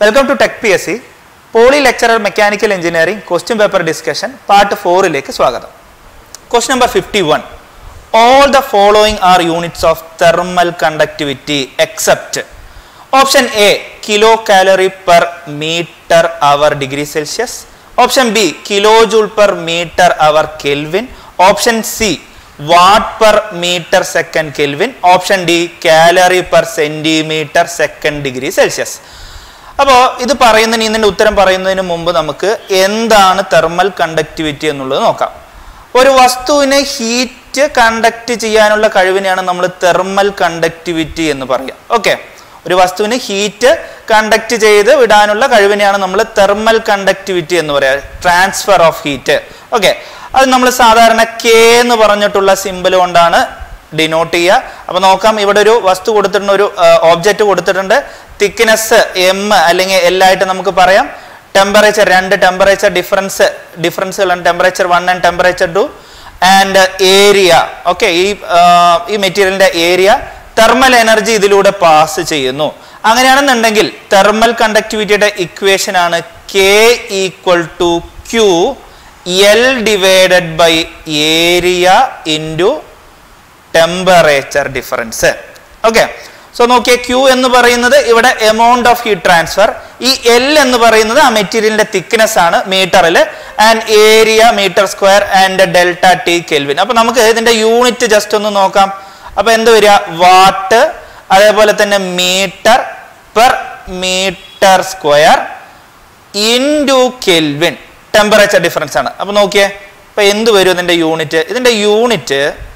Welcome to tech P S C poly lecturer mechanical engineering question paper discussion part ഫോറിലേക്ക് സ്വാഗതം question number fifty one all the following are units of thermal conductivity except option A kilo calorie per metre hour degree Celsius option B kilo joule per metre hour kelvin option C watt per metre second kelvin option D calorie per centimetre second degree Celsius അപ്പോൾ ഇത് പറയുന്നതിന് ഇതിൻ്റെ ഉത്തരം പറയുന്നതിന് മുമ്പ് നമുക്ക് എന്താണ് thermal conductivity എന്നുള്ളത് നോക്കാം ഒരു വസ്തുവിനെ ഹീറ്റ് കണ്ടക്ട് ചെയ്യാനുള്ള കഴിവിനെയാണ് നമ്മൾ തെർമൽ കണ്ടക്ടിവിറ്റി എന്ന് പറയുക ഓക്കെ ഒരു വസ്തുവിന് ഹീറ്റ് കണ്ടക്ട് ചെയ്ത് വിടാനുള്ള കഴിവിനെയാണ് നമ്മൾ തെർമൽ കണ്ടക്ടിവിറ്റി എന്ന് പറയുക ട്രാൻസ്ഫർ ഓഫ് ഹീറ്റ് ഓക്കെ അത് നമ്മൾ സാധാരണ കെ എന്ന് പറഞ്ഞിട്ടുള്ള സിമ്പിൾ കൊണ്ടാണ് ഡിനോട്ട് ചെയ്യുക അപ്പൊ നോക്കാം ഇവിടെ ഒരു വസ്തു കൊടുത്തിട്ടുണ്ട് ഒരു ഓബ്ജക്റ്റ് കൊടുത്തിട്ടുണ്ട് തിക്നെസ് എം അല്ലെങ്കിൽ എൽ ആയിട്ട് നമുക്ക് പറയാം ടെമ്പറേച്ചർ രണ്ട് ടെമ്പറേച്ചർ ഡിഫറൻസ് ഡിഫറൻസുകളാണ് temperature one and temperature two and area okay ഈ ഈ മെറ്റീരിയലിന്റെ ഏരിയ തെർമൽ എനർജി ഇതിലൂടെ പാസ് ചെയ്യുന്നു അങ്ങനെയാണെന്നുണ്ടെങ്കിൽ തെർമൽ കണ്ടക്ടിവിറ്റിയുടെ ഇക്വേഷൻ ആണ് K equal to Q L divided by area into temperature difference okay so നോക്കിയേ ക്യൂ എന്ന് പറയുന്നത് ഇവിടെ എമൗണ്ട് ഓഫ് ഹീറ്റ് ട്രാൻസ്ഫർ ഈ എൽ എന്ന് പറയുന്നത് ആ മെറ്റീരിയലിന്റെ തിക്നെസ് ആണ് മീറ്ററിൽ and area metre square and delta T kelvin അപ്പൊ നമുക്ക് ഇതിന്റെ യൂണിറ്റ് ജസ്റ്റ് ഒന്ന് നോക്കാം അപ്പൊ എന്ത് വരിക വാട്ട് അതേപോലെ തന്നെ metre per metre square into kelvin temperature difference ആണ് അപ്പൊ നോക്കിയേ ഇപ്പൊ എന്ത് വരും ഇതിന്റെ യൂണിറ്റ് ഇതിന്റെ unit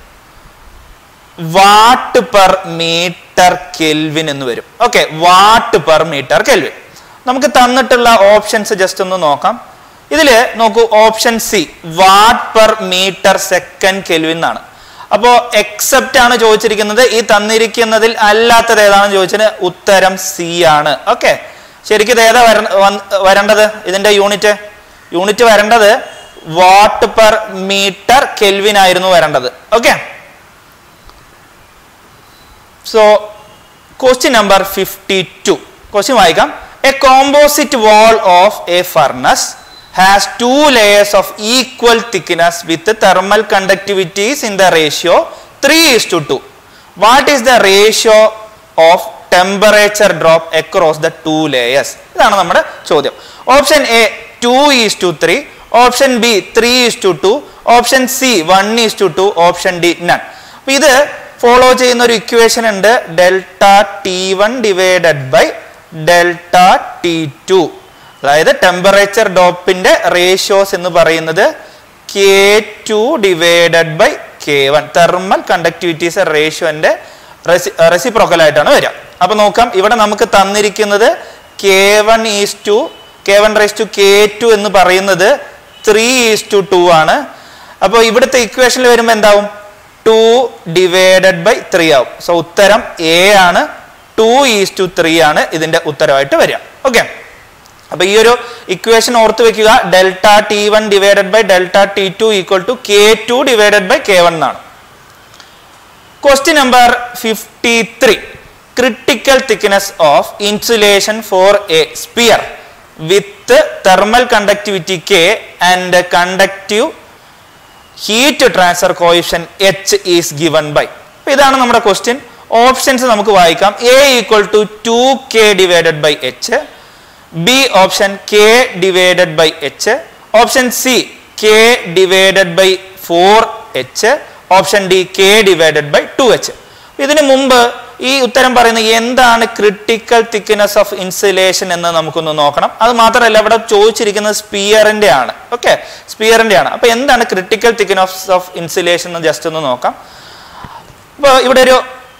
watt per metre kelvin എന്ന് വരും okay watt per metre kelvin നമുക്ക് തന്നിട്ടുള്ള ഓപ്ഷൻസ് ജസ്റ്റ് ഒന്ന് നോക്കാം ഇതിൽ നോക്കൂ option C watt per metre second kelvin എന്നാണ് അപ്പോൾ എക്സെപ്റ്റ് ആണ് ചോദിച്ചിരിക്കുന്നത് ഈ തന്നിരിക്കുന്നതിൽ അല്ലാത്തത് ഏതാണെന്ന് ചോദിച്ചത് ഉത്തരം സി ആണ് ഓക്കെ ശരിക്കും ഇത് ഏതാ വരേണ്ടത് ഇതിന്റെ യൂണിറ്റ് യൂണിറ്റ് വരേണ്ടത് വാട്ട് പെർ മീറ്റർ കെൽവിൻ ആയിരുന്നു വരേണ്ടത് okay so question number fifty two question വായിക്കാം a composite wall of a furnace has two layers of equal thickness with thermal conductivities in the ratio three is to two what is the ratio of temperature drop across the two layers ഇതാണ് നമ്മുടെ ചോദ്യം option A two is to three option B three is to two option C one is to two option D none അപ്പൊ ഇത് follow ചെയ്യുന്ന ഒരു equation ഉണ്ട് delta T one divided by delta T two അതായത് temperature ഡോപ്പിന്റെ ratios എന്ന് പറയുന്നത് K two divided by K one thermal conductivities റേഷ്യോന്റെ റെസിപ്രോക്കൽ ആയിട്ടാണ് വരിക അപ്പൊ നോക്കാം ഇവിടെ നമുക്ക് തന്നിരിക്കുന്നത് K one is to K one race to K two എന്ന് പറയുന്നത് ത്രീ ഈസ് ടു ടു ആണ് അപ്പോൾ ഇവിടുത്തെ ഇക്വേഷനിൽ വരുമ്പോൾ എന്താവും ടു ഡിവൈഡഡ് ബൈ ത്രീ ആവും സോ ഉത്തരം എ ആണ് ടു ഈസ് ടു ത്രീ ആണ് ഇതിന്റെ ഉത്തരമായിട്ട് വരിക ഓക്കെ അപ്പൊ ഈ ഒരു ഇക്വേഷൻ ഓർത്ത് വെക്കുക delta T one divided by delta T two equal to K two divided by K one എന്നാണ് question number fifty three critical thickness of insulation for a sphere with thermal conductivity K and conductive heat transfer coefficient H is given by ഇതാണ് നമ്മുടെ ക്വസ്റ്റ്യൻ options നമുക്ക് വായിക്കാം A equal to two K divided by H B option K divided by H option C K divided by four H option D K divided by two H ഇതിനു മുമ്പ് ഈ ഉത്തരം പറയുന്നത് എന്താണ് ക്രിട്ടിക്കൽ തിക്നെസ് ഓഫ് ഇൻസുലേഷൻ എന്ന് നമുക്കൊന്ന് നോക്കണം അത് മാത്രമല്ല ഇവിടെ ചോദിച്ചിരിക്കുന്നത് സ്പിയറിന്റെ ആണ് ഓക്കെ സ്പിയറിന്റെ ആണ് അപ്പൊ എന്താണ് ക്രിട്ടിക്കൽ തിക്നെസ് ഓഫ് ഇൻസുലേഷൻ എന്ന് ജസ്റ്റ് ഒന്ന് നോക്കാം അപ്പോൾ ഇവിടെ ഒരു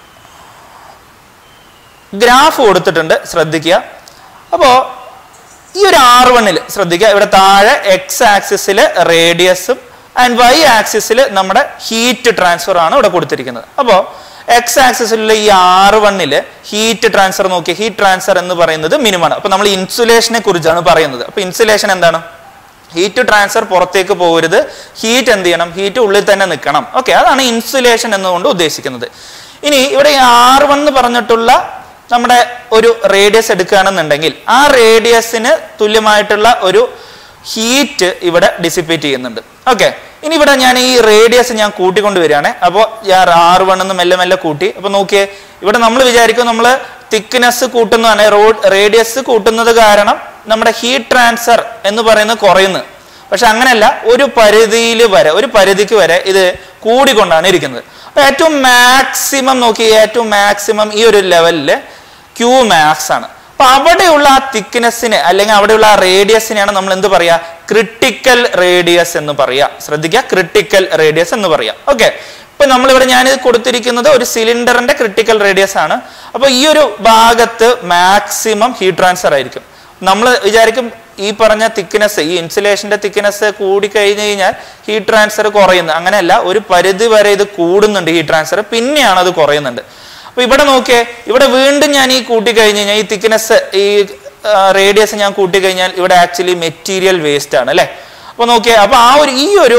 ഗ്രാഫ് കൊടുത്തിട്ടുണ്ട് ശ്രദ്ധിക്കുക അപ്പോൾ ഈ ഒരു ആർ വണ്ണിൽ ശ്രദ്ധിക്കുക ഇവിടെ താഴെ എക്സ് ആക്സിസിൽ റേഡിയസും ആൻഡ് വൈ ആക്സിസിൽ നമ്മുടെ ഹീറ്റ് ട്രാൻസ്ഫർ ആണ് ഇവിടെ കൊടുത്തിരിക്കുന്നത് അപ്പോൾ എക്സ് ആക്സിസിലുള്ള ഈ ആർ വണ്ണില് ഹീറ്റ് ട്രാൻസ്ഫർ നോക്കിയ ഹീറ്റ് ട്രാൻസ്ഫർ എന്ന് പറയുന്നത് മിനിമം ആണ് അപ്പൊ നമ്മൾ ഇൻസുലേഷനെ കുറിച്ചാണ് പറയുന്നത് അപ്പൊ ഇൻസുലേഷൻ എന്താണ് ഹീറ്റ് ട്രാൻസ്ഫർ പുറത്തേക്ക് പോകരുത് ഹീറ്റ് എന്ത് ചെയ്യണം ഹീറ്റ് ഉള്ളിൽ തന്നെ നിൽക്കണം ഓക്കെ അതാണ് ഇൻസുലേഷൻ എന്നുകൊണ്ട് ഉദ്ദേശിക്കുന്നത് ഇനി ഇവിടെ ആർ വൺ എന്ന് പറഞ്ഞിട്ടുള്ള നമ്മുടെ ഒരു റേഡിയസ് എടുക്കുകയാണെന്നുണ്ടെങ്കിൽ ആ റേഡിയസിന് തുല്യമായിട്ടുള്ള ഒരു ഹീറ്റ് ഇവിടെ ഡിസിപ്പേറ്റ് ചെയ്യുന്നുണ്ട് ഓക്കെ ഇനി ഇവിടെ ഞാൻ ഈ റേഡിയസ് ഞാൻ കൂട്ടിക്കൊണ്ട് വരികയാണ് അപ്പോൾ ഞാൻ ആറ് വണ്ണെന്ന് മെല്ലെ മെല്ലെ കൂട്ടി അപ്പോൾ നോക്കിയേ ഇവിടെ നമ്മൾ വിചാരിക്കും നമ്മൾ തിക്നെസ് കൂട്ടുന്നതാണ് റോഡ് റേഡിയസ് കൂട്ടുന്നത് കാരണം നമ്മുടെ ഹീറ്റ് ട്രാൻസ്ഫർ എന്ന് പറയുന്നത് കുറയുന്നു പക്ഷെ അങ്ങനെയല്ല ഒരു പരിധിയിൽ വരെ ഒരു പരിധിക്ക് വരെ ഇത് കൂടിക്കൊണ്ടാണ് ഇരിക്കുന്നത് അപ്പൊ ഏറ്റവും മാക്സിമം നോക്കി ഏറ്റവും മാക്സിമം ഈ ഒരു ലെവലിൽ ക്യൂ മാക്സ് ആണ് അപ്പൊ അവിടെയുള്ള ആ തിക്നെസ്സിനെ അല്ലെങ്കിൽ അവിടെയുള്ള ആ റേഡിയസിനെയാണ് നമ്മൾ എന്ത് പറയാ ക്രിട്ടിക്കൽ റേഡിയസ് എന്ന് പറയാ ശ്രദ്ധിക്കുക ക്രിട്ടിക്കൽ റേഡിയസ് എന്ന് പറയാ ഓക്കെ ഇപ്പൊ നമ്മളിവിടെ ഞാൻ കൊടുത്തിരിക്കുന്നത് ഒരു സിലിണ്ടറിന്റെ ക്രിട്ടിക്കൽ റേഡിയസ് ആണ് അപ്പൊ ഈ ഒരു ഭാഗത്ത് മാക്സിമം ഹീറ്റ് ട്രാൻസ്ഫർ ആയിരിക്കും നമ്മൾ വിചാരിക്കും ഈ പറഞ്ഞ തിക്നെസ് ഈ ഇൻസുലേഷന്റെ തിക്നെസ് കൂടി കഴിഞ്ഞു കഴിഞ്ഞാൽ ഹീറ്റ് ട്രാൻസ്ഫർ കുറയുന്നു അങ്ങനെയല്ല ഒരു പരിധി വരെ ഇത് കൂടുന്നുണ്ട് ഹീറ്റ് ട്രാൻസ്ഫർ പിന്നെയാണ് അത് കുറയുന്നുണ്ട് അപ്പൊ ഇവിടെ നോക്കിയേ ഇവിടെ വീണ്ടും ഞാൻ ഈ കൂട്ടി കഴിഞ്ഞ് കഴിഞ്ഞാൽ ഈ തിക്നെസ് ഈ റേഡിയസ് ഞാൻ കൂട്ടി കഴിഞ്ഞാൽ ഇവിടെ ആക്ച്വലി മെറ്റീരിയൽ വേസ്റ്റ് ആണ് അല്ലെ അപ്പൊ നോക്കിയേ അപ്പൊ ആ ഒരു ഈ ഒരു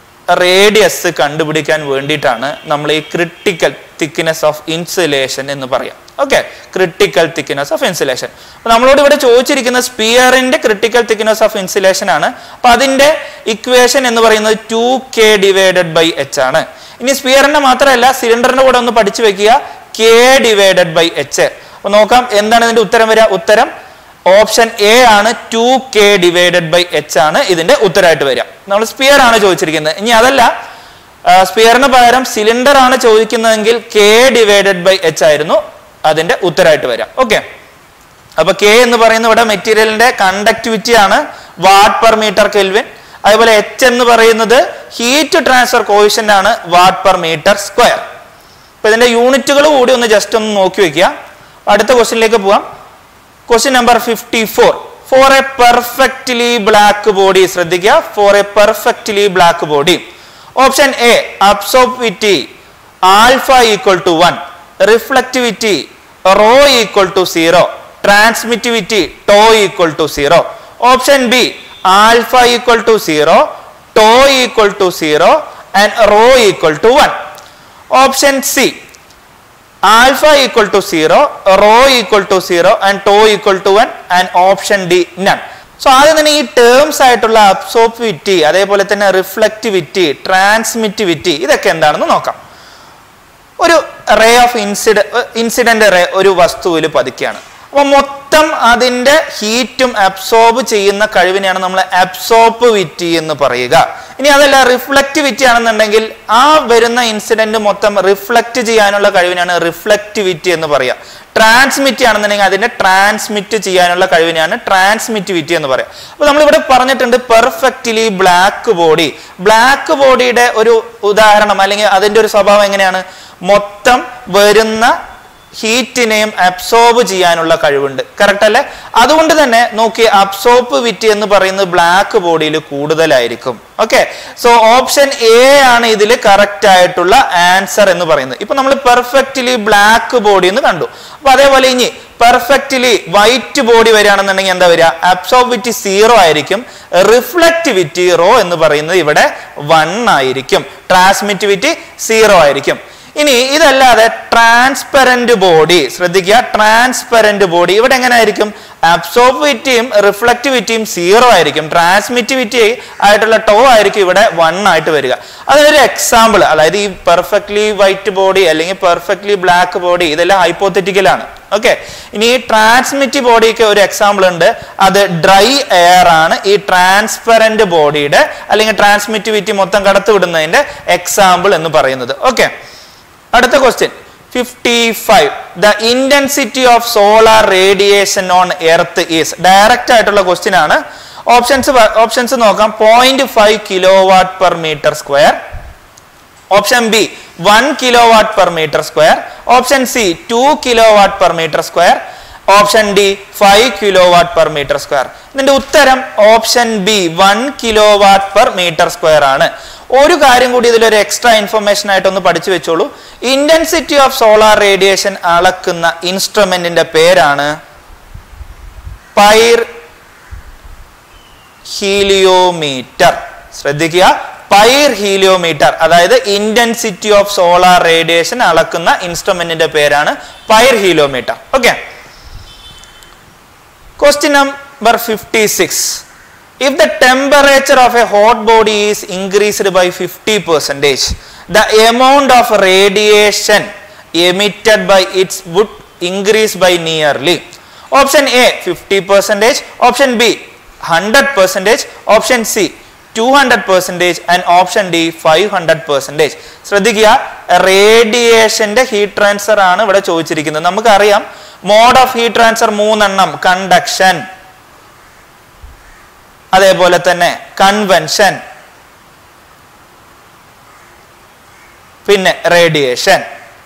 റേഡിയസ് കണ്ടുപിടിക്കാൻ വേണ്ടിയിട്ടാണ് നമ്മൾ ഈ ക്രിട്ടിക്കൽ തിക്നെസ് ഓഫ് ഇൻസുലേഷൻ എന്ന് പറയാം okay critical thickness of insulation അപ്പൊ നമ്മളോട് ഇവിടെ ചോദിച്ചിരിക്കുന്ന സ്പിയറിന്റെ ക്രിട്ടിക്കൽ തിക്നെസ് ഓഫ് ഇൻസുലേഷൻ ആണ് അപ്പൊ അതിന്റെ ഇക്വേഷൻ എന്ന് പറയുന്നത് two K divided by H ആണ് ഇനി സ്പിയറിന്റെ മാത്രമല്ല സിലിണ്ടറിന്റെ കൂടെ ഒന്ന് പഠിച്ചു വെക്കുക കെ ഡിവൈഡഡ് ബൈ എച്ച് അപ്പൊ നോക്കാം എന്താണ് ഇതിന്റെ ഉത്തരം വരിക ഉത്തരം ഓപ്ഷൻ എ ആണ് two K divided by H ആണ് ഇതിന്റെ ഉത്തരമായിട്ട് വരിക നമ്മൾ സ്പിയർ ആണ് ചോദിച്ചിരിക്കുന്നത് ഇനി അതല്ല സ്പിയറിന് പകരം സിലിണ്ടർ ആണ് ചോദിക്കുന്നതെങ്കിൽ കെ ഡിവൈഡഡ് ബൈ എച്ച് ആയിരുന്നു അതിന്റെ ഉത്തരമായിട്ട് വരാം ഓക്കെ അപ്പൊ കെ എന്ന് പറയുന്ന ഇവിടെ മെറ്റീരിയലിന്റെ കണ്ടക്ടിവിറ്റി ആണ് വാട്ട് പെർ മീറ്റർ കെൽവിൻ അതുപോലെ എച്ച് എന്ന് പറയുന്നത് ഹീറ്റ് ട്രാൻസ്ഫർ കോയിഷ്യന്റ് ആണ് വാട്ട് പെർ മീറ്റർ സ്ക്വയർ അപ്പൊ ഇതിന്റെ യൂണിറ്റുകൾ കൂടി ഒന്ന് ജസ്റ്റ് ഒന്ന് നോക്കി വെക്കുക അടുത്ത ക്വസ്റ്റ്യനിലേക്ക് പോവാം question number fifty four for a perfectly black body ശ്രദ്ധിക്കുക for a perfectly black body option A absorptivity alpha equal to one reflectivity rho equal to zero transmittivity tau equal to zero option B alpha equal to zero tau equal to zero and rho equal to one option C alpha equal to zero rho equal to zero and tau equal to one and option D none so ആദ്യം തന്നെ ഈ terms ആയിട്ടുള്ള അബ്സോർബിവിറ്റി അതേപോലെ തന്നെ reflectivity ട്രാൻസ്മിറ്റിവിറ്റി ഇതൊക്കെ എന്താണെന്ന് നോക്കാം ഒരു റേ ഓഫ് ഇൻസിഡ ഇൻസിഡന്റ് റേ ഒരു വസ്തുവിൽ പതിക്കുകയാണ് അപ്പൊ മൊത്തം അതിന്റെ ഹീറ്റും അബ്സോർബ് ചെയ്യുന്ന കഴിവിനെയാണ് നമ്മൾ അബ്സോർബിവിറ്റി എന്ന് പറയുക ഇനി അതല്ല റിഫ്ലക്റ്റിവിറ്റി ആണെന്നുണ്ടെങ്കിൽ ആ വരുന്ന ഇൻസിഡന്റ് മൊത്തം റിഫ്ലക്റ്റ് ചെയ്യാനുള്ള കഴിവിനാണ് റിഫ്ലക്റ്റിവിറ്റി എന്ന് പറയുക ട്രാൻസ്മിറ്റ് ആണെന്നുണ്ടെങ്കിൽ അതിന്റെ ട്രാൻസ്മിറ്റ് ചെയ്യാനുള്ള കഴിവിനെയാണ് ട്രാൻസ്മിറ്റിവിറ്റി എന്ന് പറയാം അപ്പൊ നമ്മളിവിടെ പറഞ്ഞിട്ടുണ്ട് പെർഫെക്റ്റ്ലി ബ്ലാക്ക് ബോഡി ബ്ലാക്ക് ബോഡിയുടെ ഒരു ഉദാഹരണം അല്ലെങ്കിൽ അതിന്റെ ഒരു സ്വഭാവം എങ്ങനെയാണ് മൊത്തം വരുന്ന ഹീറ്റിനെയും അബ്സോർബ് ചെയ്യാനുള്ള കഴിവുണ്ട് കറക്റ്റ് അല്ലേ അതുകൊണ്ട് തന്നെ നോക്കി അബ്സോർബിവിറ്റി എന്ന് പറയുന്നത് ബ്ലാക്ക് ബോഡിയിൽ കൂടുതലായിരിക്കും ഓക്കെ സോ ഓപ്ഷൻ എ ആണ് ഇതിൽ കറക്റ്റ് ആയിട്ടുള്ള ആൻസർ എന്ന് പറയുന്നത് ഇപ്പൊ നമ്മൾ പെർഫെക്റ്റ്ലി ബ്ലാക്ക് ബോഡി എന്ന് കണ്ടു അപ്പൊ അതേപോലെ ഇനി പെർഫെക്റ്റ്ലി വൈറ്റ് ബോഡി വരികയാണെന്നുണ്ടെങ്കിൽ എന്താ വരിക അബ്സോർബിറ്റി സീറോ ആയിരിക്കും റിഫ്ലക്റ്റിവിറ്റി റോ എന്ന് പറയുന്നത് ഇവിടെ വൺ ആയിരിക്കും ട്രാൻസ്മിറ്റിവിറ്റി സീറോ ആയിരിക്കും ഇനി ഇതല്ലാതെ ട്രാൻസ്പെറന്റ് ബോഡി ശ്രദ്ധിക്കുക ട്രാൻസ്പെറന്റ് ബോഡി ഇവിടെ എങ്ങനെ ആയിരിക്കും അബ്സോർബിറ്റിയും റിഫ്ലക്റ്റിവിറ്റിയും സീറോ ആയിരിക്കും ട്രാൻസ്മിറ്റിവിറ്റി ആയിട്ടുള്ള ടോ ആയിരിക്കും ഇവിടെ വൺ ആയിട്ട് വരിക അതിനൊരു എക്സാമ്പിൾ അതായത് ഈ പെർഫെക്റ്റ്ലി വൈറ്റ് ബോഡി അല്ലെങ്കിൽ പെർഫെക്റ്റ്ലി ബ്ലാക്ക് ബോഡി ഇതെല്ലാം ഹൈപ്പോത്തറ്റിക്കലാണ് ഓക്കെ ഇനി ഈ ട്രാൻസ്മിറ്റ് ബോഡിക്ക് ഒരു എക്സാമ്പിൾ ഉണ്ട് അത് ഡ്രൈ എയർ ആണ് ഈ ട്രാൻസ്പെറന്റ് ബോഡിയുടെ അല്ലെങ്കിൽ ട്രാൻസ്മിറ്റിവിറ്റി മൊത്തം കടത്തിവിടുന്നതിന്റെ എക്സാമ്പിൾ എന്ന് പറയുന്നത് ഓക്കെ അടുത്ത question fifty five the intensity of solar radiation on earth is direct ആയിട്ടുള്ള ക്വസ്റ്റ്യൻ ആണ് ഓപ്ഷൻസ് ഓപ്ഷൻസ് നോക്കാം point five kilowatt per metre square option B one kilowatt per metre square option C two kilowatt per metre square option D five kilowatt per metre square ഇതിന്റെ ഉത്തരം option B one kilowatt per metre square ആണ് ഒരു കാര്യം കൂടി ഇതിലൊരു extra information ആയിട്ട് ഒന്ന് പഠിച്ചു വെച്ചോളൂ ഇന്റൻസിറ്റി ഓഫ് സോളാർ റേഡിയേഷൻ അളക്കുന്ന ഇൻസ്ട്രുമെന്റിന്റെ പേരാണ് പൈർ ഹീലിയോമീറ്റർ ശ്രദ്ധിക്കുക പൈർ ഹീലിയോമീറ്റർ അതായത് ഇന്റൻസിറ്റി ഓഫ് സോളാർ റേഡിയേഷൻ അളക്കുന്ന ഇൻസ്ട്രുമെന്റിന്റെ പേരാണ് pyrheliometer okay Question number 56. If the temperature of a hot body is increased by 50 percentage, the amount of radiation emitted by its would increase by nearly. Option A 50 percentage, option B 100 percentage, option C 200 percentage and option D 500 percentage. ശ്രദ്ധിക്കുക റേഡിയേഷന്റെ heat transfer ആണ് ഇവിടെ ചോദിച്ചിരിക്കുന്നത് നമുക്കറിയാം mode of heat transfer മൂന്നെണ്ണം conduction അതേപോലെ തന്നെ convention പിന്നെ റേഡിയേഷൻ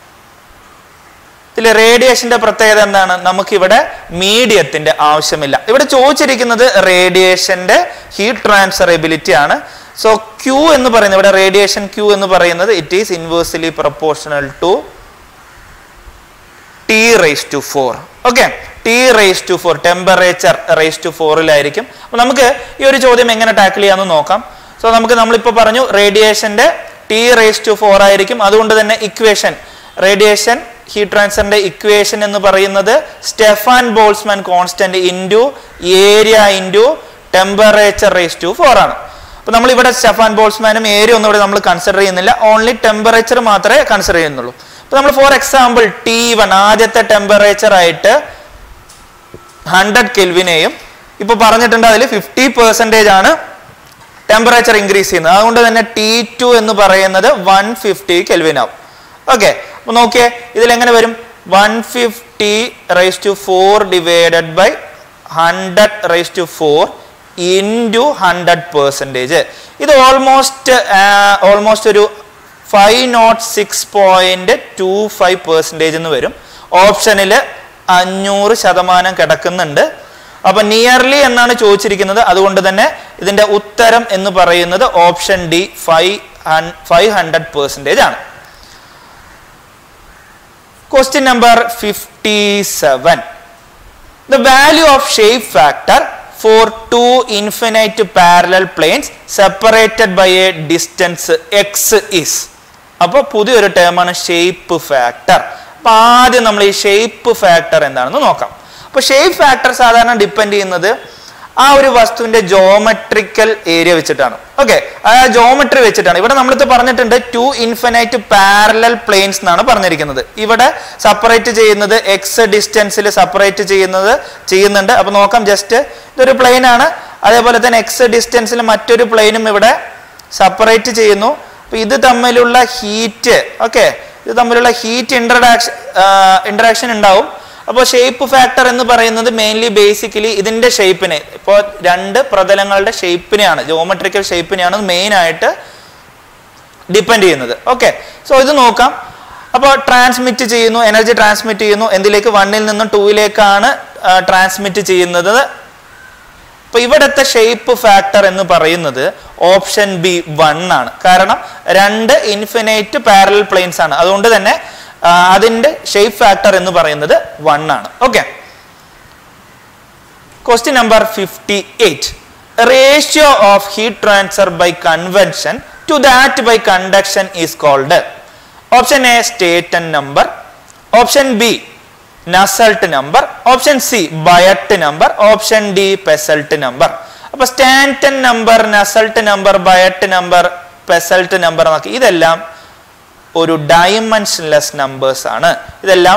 ഇതിൽ റേഡിയേഷന്റെ പ്രത്യേകത എന്താണ് നമുക്കിവിടെ മീഡിയത്തിന്റെ ആവശ്യമില്ല ഇവിടെ ചോദിച്ചിരിക്കുന്നത് റേഡിയേഷന്റെ ഹീറ്റ് ട്രാൻസ്ഫറബിലിറ്റി ആണ് സോ ക്യൂ എന്ന് പറയുന്നത് ഇവിടെ റേഡിയേഷൻ ക്യൂ എന്ന് പറയുന്നത് it is inversely proportional to T raise to four okay T raise to four temperature raise to ഫോറിലായിരിക്കും അപ്പൊ നമുക്ക് ഈ ഒരു ചോദ്യം എങ്ങനെ ടാക്കിൾ ചെയ്യാമെന്ന് നോക്കാം സോ നമുക്ക് നമ്മളിപ്പോൾ പറഞ്ഞു റേഡിയേഷന്റെ ടി റേസ് ടു ഫോർ ആയിരിക്കും അതുകൊണ്ട് തന്നെ ഇക്വേഷൻ റേഡിയേഷൻ ഹീറ്റ് ട്രാൻസ്ഫറിന്റെ ഇക്വേഷൻ എന്ന് പറയുന്നത് Stefan Boltzmann constant into area into temperature raise to four ആണ് അപ്പൊ നമ്മൾ ഇവിടെ സ്റ്റെഫാൻ ബോൾസ്മാനും ഏരിയ ഒന്നും ഇവിടെ നമ്മൾ കൺസിഡർ ചെയ്യുന്നില്ല ഓൺലി ടെമ്പറേച്ചർ മാത്രമേ കൺസിഡർ ചെയ്യുന്നുള്ളൂ അപ്പൊ നമ്മൾ ഫോർ എക്സാമ്പിൾ ടി വൺ ആദ്യത്തെ ടെമ്പറേച്ചർ ആയിട്ട് ഹൺഡ്രഡ് കെൽവിനെയും ഇപ്പൊ പറഞ്ഞിട്ടുണ്ട് അതിൽ ഫിഫ്റ്റി പെർസെൻറ്റേജ് ആണ് ടെമ്പറേച്ചർ ഇൻക്രീസ് ചെയ്യുന്നത് അതുകൊണ്ട് തന്നെ ടി ടു എന്ന് പറയുന്നത് വൺ ഫിഫ്റ്റി കെൽവിൻ ആവും ഓക്കെ അപ്പൊ നോക്കിയേ ഇതിൽ എങ്ങനെ വരും one fifty raise to four divided by hundred raise to four into hundred percentage ഇത് ഓൾമോസ്റ്റ് ഓൾമോസ്റ്റ് ഒരു five nought six point two five percentage എന്ന് വരും ഓപ്ഷനിൽ അഞ്ഞൂറ് ശതമാനം കിടക്കുന്നുണ്ട് അപ്പൊ നിയർലി എന്നാണ് ചോദിച്ചിരിക്കുന്നത് അതുകൊണ്ട് തന്നെ ഇതിന്റെ ഉത്തരം എന്ന് പറയുന്നത് option D five five hundred percentage ആണ് question number fifty seven the value of shape factor for two infinite parallel planes separated by a distance X is അപ്പോൾ പുതിയൊരു ടേമാണ് ഷേപ്പ് ഫാക്ടർ അപ്പൊ ആദ്യം നമ്മൾ ഈ ഷേപ്പ് ഫാക്ടർ എന്താണെന്ന് നോക്കാം അപ്പൊ ഷേപ്പ് ഫാക്ടർ സാധാരണ ഡിപ്പെൻഡ് ചെയ്യുന്നത് ആ ഒരു വസ്തുവിന്റെ ജോമെട്രിക്കൽ ഏരിയ വെച്ചിട്ടാണ് ഓക്കെ ആ ജോമെട്രി വെച്ചിട്ടാണ് ഇവിടെ നമ്മളിത് പറഞ്ഞിട്ടുണ്ട് ടു ഇൻഫിനൈറ്റ് പാരലൽ പ്ലെയിൻസ് എന്നാണ് പറഞ്ഞിരിക്കുന്നത് ഇവിടെ സെപ്പറേറ്റ് ചെയ്യുന്നത് എക്സ് ഡിസ്റ്റൻസിൽ സെപ്പറേറ്റ് ചെയ്യുന്നത് ചെയ്യുന്നുണ്ട് അപ്പൊ നോക്കാം ജസ്റ്റ് ഇതൊരു പ്ലെയിൻ ആണ് അതേപോലെ തന്നെ എക്സ് ഡിസ്റ്റൻസിൽ മറ്റൊരു പ്ലെയിനും ഇവിടെ സെപ്പറേറ്റ് ചെയ്യുന്നു അപ്പൊ ഇത് തമ്മിലുള്ള ഹീറ്റ് ഓക്കെ ഇത് തമ്മിലുള്ള ഹീറ്റ് ഇന്ററാക്ഷൻ ഇന്ററാക്ഷൻ ഉണ്ടാവും അപ്പോൾ ഷേപ്പ് ഫാക്ടർ എന്ന് പറയുന്നത് മെയിൻലി ബേസിക്കലി ഇതിന്റെ ഷേപ്പിനെ ഇപ്പോൾ രണ്ട് പ്രതലങ്ങളുടെ ഷേപ്പിനെയാണ് ജോമെട്രിക്കൽ ഷേപ്പിനെയാണ് മെയിൻ ആയിട്ട് ഡിപ്പെൻഡ് ചെയ്യുന്നത് ഓക്കെ സോ ഇത് നോക്കാം അപ്പോൾ ട്രാൻസ്മിറ്റ് ചെയ്യുന്നു എനർജി ട്രാൻസ്മിറ്റ് ചെയ്യുന്നു എന്തിലേക്ക് വണ്ണിൽ നിന്നും ടൂയിലേക്കാണ് ട്രാൻസ്മിറ്റ് ചെയ്യുന്നത് അപ്പൊ ഇവിടുത്തെ ഷേപ്പ് ഫാക്ടർ എന്ന് പറയുന്നത് ഓപ്ഷൻ ബി വൺ ആണ് കാരണം രണ്ട് ഇൻഫിനൈറ്റ് പാരലൽ പ്ലെയിൻസ് ആണ് അതുകൊണ്ട് തന്നെ ആ, അതിന്റെ ഷേപ്പ് ഫാക്ടർ എന്ന് പറയുന്നത് വൺ ആണ് okay question number fifty eight ratio of heat transfer by convention to that by conduction is called option A Stanton number option B Nusselt number option C Biot number option D Peclet number അപ്പൊ Stanton number Nusselt number Biot number Peclet number എന്നൊക്കെ ഇതെല്ലാം ഒരു dimensionless numbers ആണ് ഇതെല്ലാം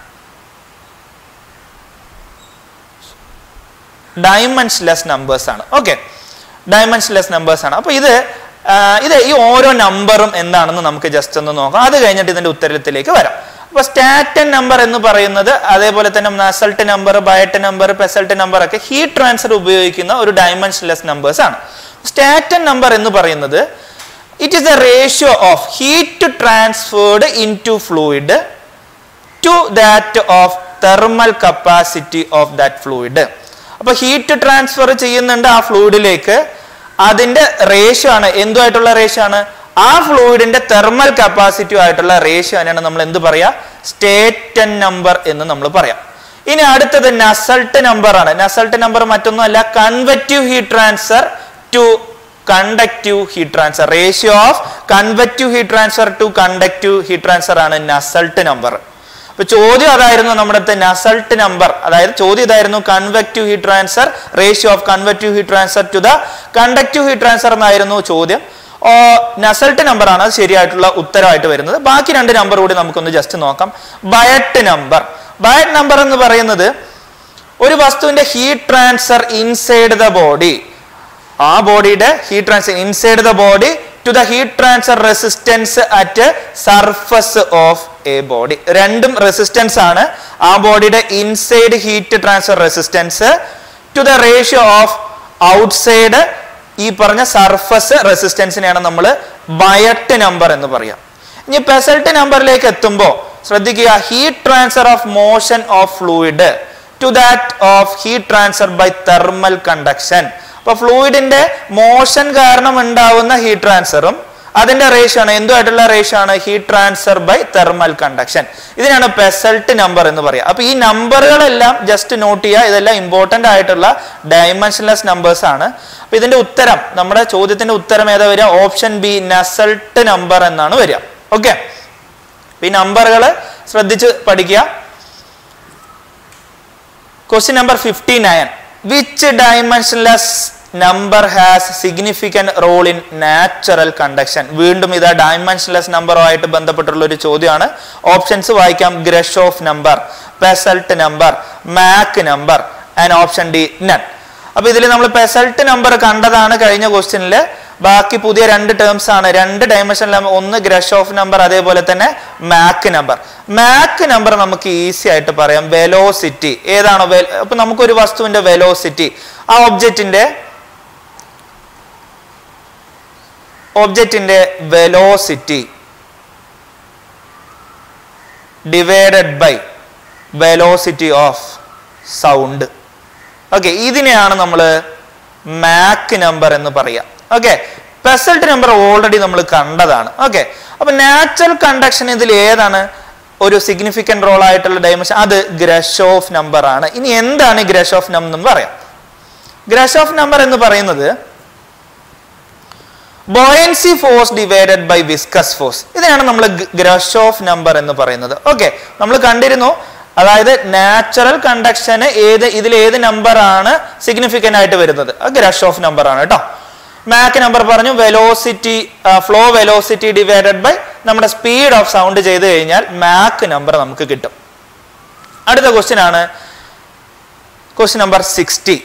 dimensionless numbers ആണ് okay dimensionless numbers ആണ് അപ്പൊ ഇത് ആ, ഇത് ഈ ഓരോ നമ്പറും എന്താണെന്ന് നമുക്ക് ജസ്റ്റ് ഒന്ന് നോക്കാം അത് കഴിഞ്ഞിട്ട് ഇതിന്റെ ഉത്തരത്തിലേക്ക് വരാം അപ്പൊ സ്റ്റാറ്റൻ നമ്പർ എന്ന് പറയുന്നത് അതേപോലെ തന്നെ Nusselt number Biot number Peclet number ഒക്കെ ഹീറ്റ് ട്രാൻസ്ഫർ ഉപയോഗിക്കുന്ന ഒരു ഡയമെൻഷൻലെസ് നമ്പേഴ്സ് ആണ് സ്റ്റാറ്റൻ നമ്പർ എന്ന് പറയുന്നത് it is the ratio of heat transferred into fluid to that of thermal capacity of that fluid അപ്പൊ ഹീറ്റ് ട്രാൻസ്ഫർ ചെയ്യുന്നുണ്ട് ആ ഫ്ലൂയിഡിലേക്ക് അതിന്റെ റേഷ്യോ ആണ് എന്തുമായിട്ടുള്ള റേഷ്യോ ആണ് ആ ഫ്ലൂയിഡിന്റെ തെർമൽ കപ്പാസിറ്റി ആയിട്ടുള്ള റേഷ്യോ തന്നെയാണ് നമ്മൾ എന്ത് പറയാ സ്റ്റേറ്റൻ നമ്പർ എന്ന് നമ്മൾ പറയാം ഇനി അടുത്തത് നസൾട്ട് നമ്പർ ആണ് നസൾട്ട് നമ്പർ മറ്റൊന്നുമല്ല convective heat transfer to conductive heat transfer ratio of convective heat transfer to conductive heat transfer ആണ് നസൾട്ട് നമ്പർ അപ്പൊ ചോദ്യം അതായിരുന്നു നമ്മുടെ നസൾട്ട് നമ്പർ അതായത് ചോദ്യം ഇതായിരുന്നു convective heat transfer ratio of convective heat transfer to the conductive heat transfer എന്നായിരുന്നു ചോദ്യം ഓ നസൾട്ട് നമ്പർ ആണ് അത് ശരിയായിട്ടുള്ള ഉത്തരമായിട്ട് വരുന്നത് ബാക്കി രണ്ട് നമ്പർ കൂടി നമുക്കൊന്ന് ജസ്റ്റ് നോക്കാം ബയറ്റ് നമ്പർ ബയറ്റ് നമ്പർ എന്ന് പറയുന്നത് ഒരു വസ്തുവിന്റെ heat transfer inside the body ആ ബോഡിയുടെ heat transfer inside the body to the heat transfer resistance at surface of a body രണ്ടും റെസിസ്റ്റൻസ് ആണ് ആ ബോഡിയുടെ inside heat transfer resistance to the ratio of outside ഈ പറഞ്ഞ സർഫസ് റെസിസ്റ്റൻസിനെയാണ് നമ്മൾ ബയറ്റ് number എന്ന് പറയാം ഇനി പെസൽട്ട് നമ്പറിലേക്ക് എത്തുമ്പോൾ ശ്രദ്ധിക്കുക heat transfer of motion of fluid to that of heat transfer by thermal conduction അപ്പൊ ഫ്ലൂയിഡിന്റെ മോഷൻ കാരണം ഉണ്ടാവുന്ന ഹീറ്റ് ട്രാൻസ്ഫറും അതിന്റെ റേഷ്യോ ആണ് എന്തുമായിട്ടുള്ള റേഷ്യോ ആണ് heat transfer by thermal conduction ഇതിനാണ് പെസൽട്ട് നമ്പർ എന്ന് പറയുക അപ്പൊ ഈ നമ്പറുകളെല്ലാം ജസ്റ്റ് നോട്ട് ചെയ്യുക ഇതെല്ലാം ഇമ്പോർട്ടന്റ് ആയിട്ടുള്ള ഡയമെൻഷൻലെസ് നമ്പേഴ്സ് ആണ് അപ്പൊ ഇതിന്റെ ഉത്തരം നമ്മുടെ ചോദ്യത്തിന്റെ ഉത്തരം ഏതാ വരിക ഓപ്ഷൻ ബി നസൾട്ട് നമ്പർ എന്നാണ് വരിക ഓക്കെ ഈ നമ്പറുകൾ ശ്രദ്ധിച്ച് പഠിക്കുക question number fifty nine which dimensionless number has significant role in natural conduction വീണ്ടും ഇത് ഡയമെൻഷൻലെസ് നമ്പറുമായിട്ട് ബന്ധപ്പെട്ടുള്ള ഒരു ചോദ്യമാണ് ഓപ്ഷൻസ് വായിക്കാം Grashof number Peclet number Mach number and option D none അപ്പൊ ഇതിൽ നമ്മൾ പെസൽട്ട് നമ്പർ കണ്ടതാണ് കഴിഞ്ഞ ക്വസ്റ്റ്യനിൽ ബാക്കി പുതിയ രണ്ട് ടേംസ് ആണ് രണ്ട് ഡയമെൻഷൻ ഒന്ന് ഗ്രഷ് ഓഫ് നമ്പർ അതേപോലെ തന്നെ മാക്ക് നമ്പർ മാക്ക് നമ്പർ നമുക്ക് ഈസി ആയിട്ട് പറയാം വെലോസിറ്റി ഏതാണോ അപ്പൊ നമുക്കൊരു വസ്തുവിന്റെ വെലോസിറ്റി ആ ഒബ്ജക്റ്റിന്റെ ഒബ്ജക്റ്റിന്റെ velocity divided by velocity of sound okay ഇതിനെയാണ് നമ്മൾ മാക്ക് നമ്പർ എന്ന് പറയാം ഓക്കെ പെസൽട്ട് നമ്പർ ഓൾറെഡി നമ്മൾ കണ്ടതാണ് ഓക്കെ അപ്പൊ നാച്ചുറൽ കണ്ടക്ഷൻ ഇതിൽ ഏതാണ് ഒരു സിഗ്നിഫിക്കന്റ് റോൾ ആയിട്ടുള്ള ഡയമെൻഷൻ അത് ഗ്രഷ് ഓഫ് നമ്പർ ആണ് ഇനി എന്താണ് ഗ്രഷ് ഓഫ് നമ്പർ എന്ന് പറയാം ഗ്രഷ് ഓഫ് നമ്പർ എന്ന് പറയുന്നത് buoyancy force divided by viscous force ഇതിനാണ് നമ്മൾ ഗ്രഷ് ഓഫ് നമ്പർ എന്ന് പറയുന്നത് ഓക്കെ നമ്മൾ കണ്ടിരുന്നു അതായത് നാച്ചുറൽ കണ്ടക്ഷന് ഏത് ഇതിൽ ഏത് നമ്പർ ആണ് സിഗ്നിഫിക്കന്റ് ആയിട്ട് വരുന്നത് ഗ്രഷ് ഓഫ് നമ്പർ ആണ് കേട്ടോ മാക്ക് നമ്പർ പറഞ്ഞു velocity flow velocity divided by നമ്മുടെ സ്പീഡ് ഓഫ് സൗണ്ട് ചെയ്ത് കഴിഞ്ഞാൽ മാക്ക് നമ്പർ നമുക്ക് കിട്ടും അടുത്ത ക്വസ്റ്റ്യൻ ആണ് question number sixty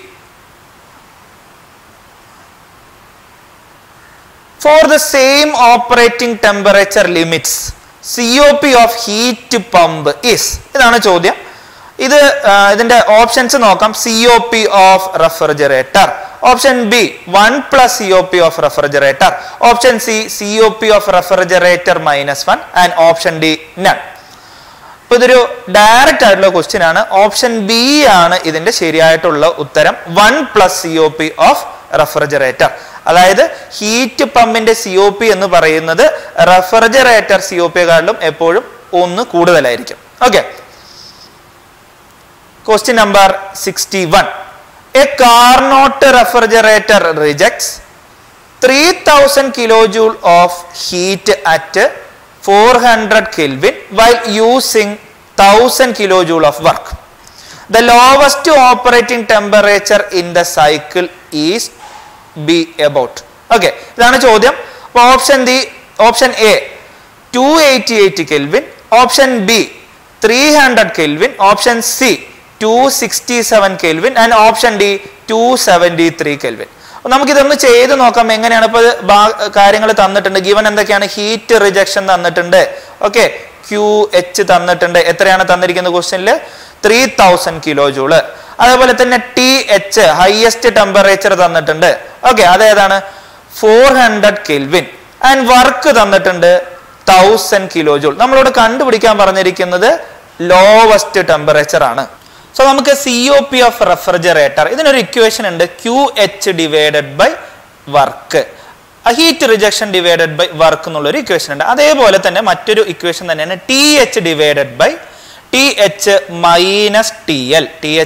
four the same operating temperature limits C O P of heat pump is ഇതാണ് ചോദ്യം ഇത് ഇതിന്റെ ഓപ്ഷൻസ് നോക്കാം C O P of refrigerator option B one plus C O P of refrigerator option C C O P of refrigerator minus one and option D none അപ്പൊ ഇതൊരു direct ആയിട്ടുള്ള question ആണ് option B ആണ് ഇതിന്റെ ശരിയായിട്ടുള്ള ഉത്തരം one plus C O P of refrigerator അതായത് heat പമ്പിന്റെ സി ഒ പി എന്ന് പറയുന്നത് റെഫ്രിജറേറ്റർ സി ഒ പിയെക്കാളും എപ്പോഴും ഒന്ന് കൂടുതലായിരിക്കും okay question number sixty one a Carnot refrigerator rejects three thousand kilojoule of heat at four hundred kelvin while using thousand kilojoule of work the lowest operating temperature in the cycle is be about okay ഇതാണ് ചോദ്യം അപ്പോൾ option D option A to eighty eight kelvin option B three hundred kelvin option C two sixty seven kelvin and option D two seventy three kelvin നമുക്കിതൊന്ന് ചെയ്ത് നോക്കാം എങ്ങനെയാണ് ഇപ്പോൾ കാര്യങ്ങൾ തന്നിട്ടുണ്ട് ഗിവൻ എന്തൊക്കെയാണ് ഹീറ്റ് റിജക്ഷൻ തന്നിട്ടുണ്ട് ഓക്കെ ക്യു എച്ച് തന്നിട്ടുണ്ട് എത്രയാണ് തന്നിരിക്കുന്ന ക്വസ്റ്റ്യനിൽ ത്രീ തൗസൻഡ് കിലോ ജൂള് അതേപോലെ തന്നെ ടി എച്ച് ഹയസ്റ്റ് ടെമ്പറേച്ചർ തന്നിട്ടുണ്ട് ഓക്കെ അതേതാണ് four hundred kelvin and work തന്നിട്ടുണ്ട് തൗസൻഡ് കിലോ ജൂൾ നമ്മളോട് കണ്ടുപിടിക്കാൻ പറഞ്ഞിരിക്കുന്നത് ലോവസ്റ്റ് ടെമ്പറേച്ചർ ആണ് സോ നമുക്ക് C O P of refrigerator ഇതിനൊരു ഇക്വേഷൻ ഉണ്ട് Q H divided by work heat rejection divided by work എന്നുള്ളൊരു ഇക്വേഷൻ ഉണ്ട് അതേപോലെ തന്നെ മറ്റൊരു ഇക്വേഷൻ തന്നെയാണ് T H divided by T H minus T L T H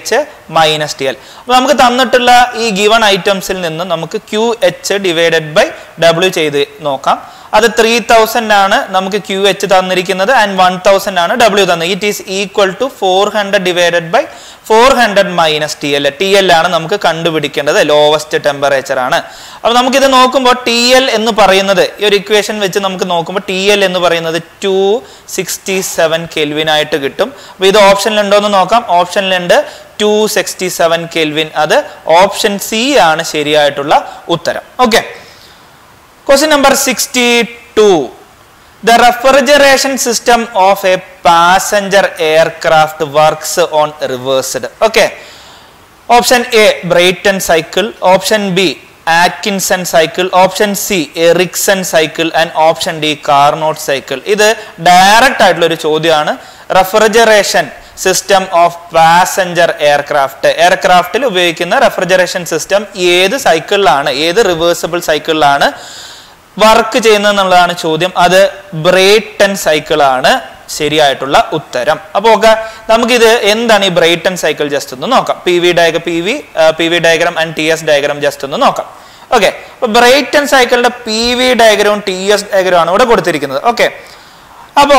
minus T L അപ്പോൾ നമുക്ക് തന്നിട്ടുള്ള ഈ ഗിവൺ ഐറ്റംസിൽ നിന്ന് നമുക്ക് Q H divided by W ചെയ്ത് നോക്കാം അത് ത്രീ തൗസൻഡ് ആണ് നമുക്ക് ക്യു എച്ച് തന്നിരിക്കുന്നത് ആൻഡ് വൺ തൗസൻഡ് ആണ് ഡബ്ല്യു തന്നത് it is equal to four hundred divided by four hundred minus T L T L ആണ് നമുക്ക് കണ്ടുപിടിക്കേണ്ടത് ലോവസ്റ്റ് ടെമ്പറേച്ചർ ആണ് അപ്പോൾ നമുക്കിത് നോക്കുമ്പോൾ ടി എൽ എന്ന് പറയുന്നത് ഈ ഒരു ഇക്വേഷൻ വെച്ച് നമുക്ക് നോക്കുമ്പോൾ ടി എൽ എന്ന് പറയുന്നത് ടു സിക്സ്റ്റി സെവൻ കെൽവിൻ ആയിട്ട് കിട്ടും അപ്പോൾ ഇത് ഓപ്ഷനിലുണ്ടോ എന്ന് നോക്കാം ഓപ്ഷനിലുണ്ട് ടു സിക്സ്റ്റി സെവൻ കെൽവിൻ അത് ഓപ്ഷൻ സി ആണ് ശരിയായിട്ടുള്ള ഉത്തരം okay Question number 62. The refrigeration system of a passenger aircraft works on reversed. Okay. Option A, Brayton cycle. Option B, Atkinson cycle. Option C, Ericsson cycle. And option D, Carnot cycle. ഇത് direct ആയിട്ടുള്ള ഒരു ചോദ്യമാണ് refrigeration system of passenger aircraft എയർക്രാഫ്റ്റിൽ ഉപയോഗിക്കുന്ന refrigeration system ഏത് സൈക്കിളിലാണ് ഏത് reversible സൈക്കിളിലാണ് work ചെയ്യുന്നത് എന്നുള്ളതാണ് ചോദ്യം അത് ബ്രേട്ടൺ സൈക്കിളാണ് ശരിയായിട്ടുള്ള ഉത്തരം അപ്പോൾ ഒക്കെ നമുക്കിത് എന്താണ് ഈ ബ്രേട്ടൺ സൈക്കിൾ ജസ്റ്റ് ഒന്ന് നോക്കാം P V diagram P V P V diagram and T S diagram just ഒന്ന് നോക്കാം ഓക്കെ അപ്പൊ ബ്രേട്ടൺ സൈക്കിളിന്റെ പി വി ഡയഗ്രവും ടി എസ് ഡയഗ്രവും ആണ് ഇവിടെ കൊടുത്തിരിക്കുന്നത് ഓക്കെ അപ്പോ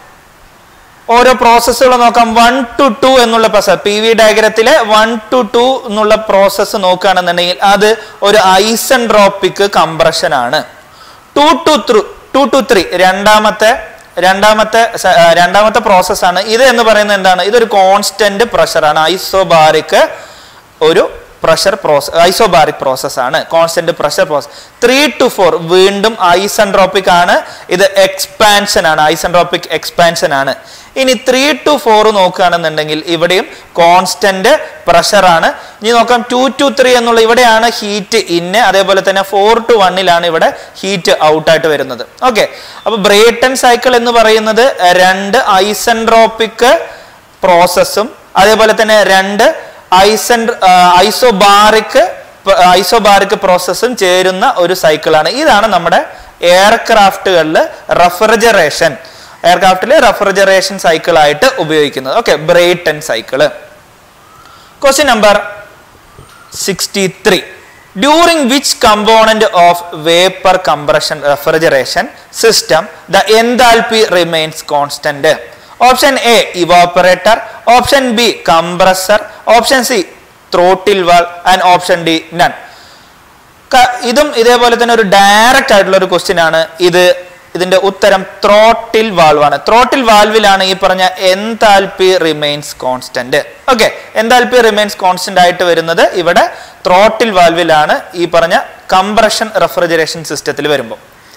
ഓരോ പ്രോസസ്സുകൾ നോക്കാം വൺ ടു ടു എന്നുള്ള പ്രോസസ് പി വി ഡയഗ്രത്തിലെ വൺ ടു ടു എന്നുള്ള പ്രോസസ്സ് നോക്കുകയാണെന്നുണ്ടെങ്കിൽ അത് ഒരു ഐസൻഡ്രോപ്പിക് കംപ്രഷൻ ആണ് two to three two to three രണ്ടാമത്തെ രണ്ടാമത്തെ സ- ആ, രണ്ടാമത്തെ പ്രോസസ്സാണ് ഇത് എന്ന് പറയുന്നത് എന്താണ് ഇതൊരു കോൺസ്റ്റന്റ് പ്രഷറാണ് ഐസോബാറിക് ഒരു പ്രഷർ പ്രോസസ് ഐസോബാറിക് പ്രോസസ് ആണ് constant pressure process three to four വീണ്ടും ഐസൻട്രോപ്പിക് ആണ് ഇത് എക്സ്പാൻഷൻ ആണ് ഐസൻട്രോപ്പിക് എക്സ്പാൻഷൻ ആണ് ഇനി ത്രീ ടു ഫോർ നോക്കുകയാണെന്നുണ്ടെങ്കിൽ ഇവിടെയും കോൺസ്റ്റന്റ് പ്രഷർ ആണ് ഇനി നോക്കാം ടു ടു ത്രീ എന്നുള്ള ഇവിടെയാണ് ഹീറ്റ് ഇന്ന് അതേപോലെ തന്നെ ഫോർ ടു വണ്ണിലാണ് ഇവിടെ ഹീറ്റ് ഔട്ടായിട്ട് വരുന്നത് ഓക്കെ അപ്പൊ ബ്രേട്ടൺ സൈക്കിൾ എന്ന് പറയുന്നത് രണ്ട് ഐസൻട്രോപ്പിക് പ്രോസസ്സും അതേപോലെ തന്നെ രണ്ട് ഐസൻ ഐസോബാറിക് ഐസോബാറിക് പ്രോസസ്സും ചേരുന്ന ഒരു സൈക്കിളാണ് ഇതാണ് നമ്മുടെ എയർക്രാഫ്റ്റുകളിൽ റെഫ്രിജറേഷൻ എയർക്രാഫ്റ്റിൽ റെഫ്രിജറേഷൻ സൈക്കിൾ ആയിട്ട് ഉപയോഗിക്കുന്നത് okay Brayton cycle question number 63 during which component of vapor compression refrigeration system the enthalpy remains constant option a evaporator option b compressor option c throttle valve and option d none ക- ഇതും ഇതേപോലെ തന്നെ ഒരു direct ആയിട്ടുള്ള ഒരു question ആണ് ഇത് ഇതിന്റെ ഉത്തരം ത്രോട്ടിൽ വാൽവാണ് ത്രോട്ടിൽ വാൽവിലാണ് ഈ പറഞ്ഞ enthalpy remains constant okay enthalpy remains constant ആയിട്ട് വരുന്നത് ഇവിടെ ത്രോട്ടിൽ വാൽവിലാണ് ഈ പറഞ്ഞ കംപ്രഷൻ റെഫ്രിജറേഷൻ സിസ്റ്റത്തിൽ വരുമ്പോൾ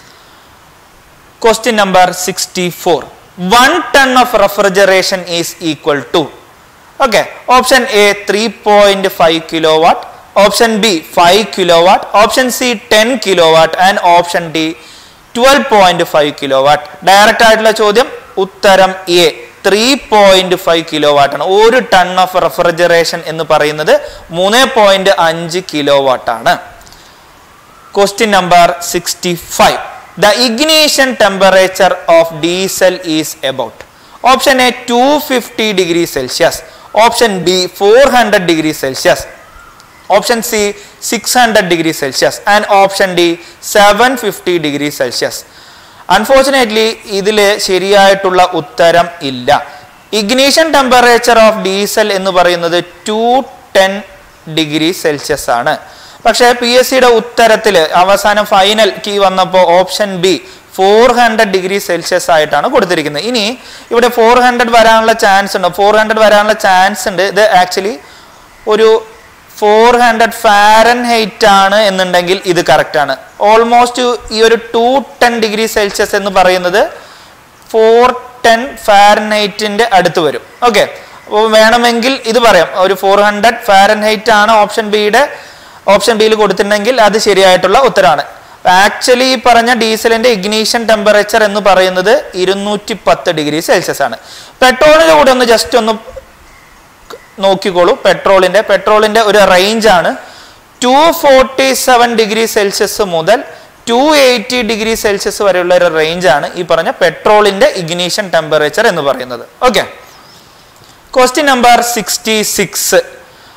question number sixty four one ton of refrigeration is equal to okay option A three point five kilowatt option B five kilowatt option C ten kilowatt and option D twelve point five kilowatt direct ആയിട്ടുള്ള ചോദ്യം ഉത്തരം A three point five kilowatt ആണ് ഒരു ton of refrigeration എന്ന് പറയുന്നത് മൂന്ന് point അഞ്ച് kilowatt ആണ് Question number 65. The ignition temperature of diesel is about. Option A 250 degrees Celsius. Option B 400 degrees Celsius. Option C 600 degrees Celsius. And option D 750 degrees Celsius. Unfortunately ഇതിൽ ശരിയായിട്ടുള്ള ഉത്തരം ഇല്ല ignition temperature of diesel എന്ന് പറയുന്നത് to ten degree Celsius ആണ് പക്ഷേ P S സിയുടെ ഉത്തരത്തിൽ അവസാനം ഫൈനൽ കീ വന്നപ്പോൾ option B four hundred degree Celsius ആയിട്ടാണ് കൊടുത്തിരിക്കുന്നത് ഇനി ഇവിടെ ഫോർ ഹൺഡ്രഡ് വരാനുള്ള ചാൻസ് ഉണ്ട് ഫോർ ഹൺഡ്രഡ് വരാനുള്ള ചാൻസ് ഉണ്ട് ഇത് ആക്ച്വലി ഒരു ഫോർ ഹൺഡ്രഡ് ഫാരൻ ഹൈറ്റ് ആണ് എന്നുണ്ടെങ്കിൽ ഇത് കറക്റ്റ് ആണ് ഓൾമോസ്റ്റ് ഈ ഒരു ടു ടെൻ ഡിഗ്രി സെൽഷ്യസ് എന്ന് പറയുന്നത് ഫോർ ടെൻ ഫാരൻഹൈറ്റിന്റെ അടുത്ത് വരും ഓക്കെ അപ്പോൾ വേണമെങ്കിൽ ഇത് പറയാം ഒരു ഫോർ ഹൺഡ്രഡ് ഫാരൻഹൈറ്റ് ആണ് ഓപ്ഷൻ ബിയുടെ ഓപ്ഷൻ ബിയിൽ കൊടുത്തിട്ടുണ്ടെങ്കിൽ അത് ശരിയായിട്ടുള്ള ഉത്തരമാണ് ആക്ച്വലി ഈ പറഞ്ഞ ഡീസലിന്റെ ഇഗ്നീഷൻ ടെമ്പറേച്ചർ എന്ന് പറയുന്നത് ഇരുന്നൂറ്റി പത്ത് ഡിഗ്രി സെൽഷ്യസ് ആണ് പെട്രോളിന്റെ കൂടെ ഒന്ന് ജസ്റ്റ് ഒന്ന് നോക്കിക്കോളൂ പെട്രോളിന്റെ പെട്രോളിന്റെ ഒരു റേഞ്ച് ആണ് two forty seven degree Celsius മുതൽ ടു എയ്റ്റി ഡിഗ്രി സെൽഷ്യസ് വരെയുള്ള ഒരു റേഞ്ച് ആണ് ഈ പറഞ്ഞ പെട്രോളിന്റെ ഇഗ്നീഷൻ ടെമ്പറേച്ചർ എന്ന് പറയുന്നത് okay question number sixty six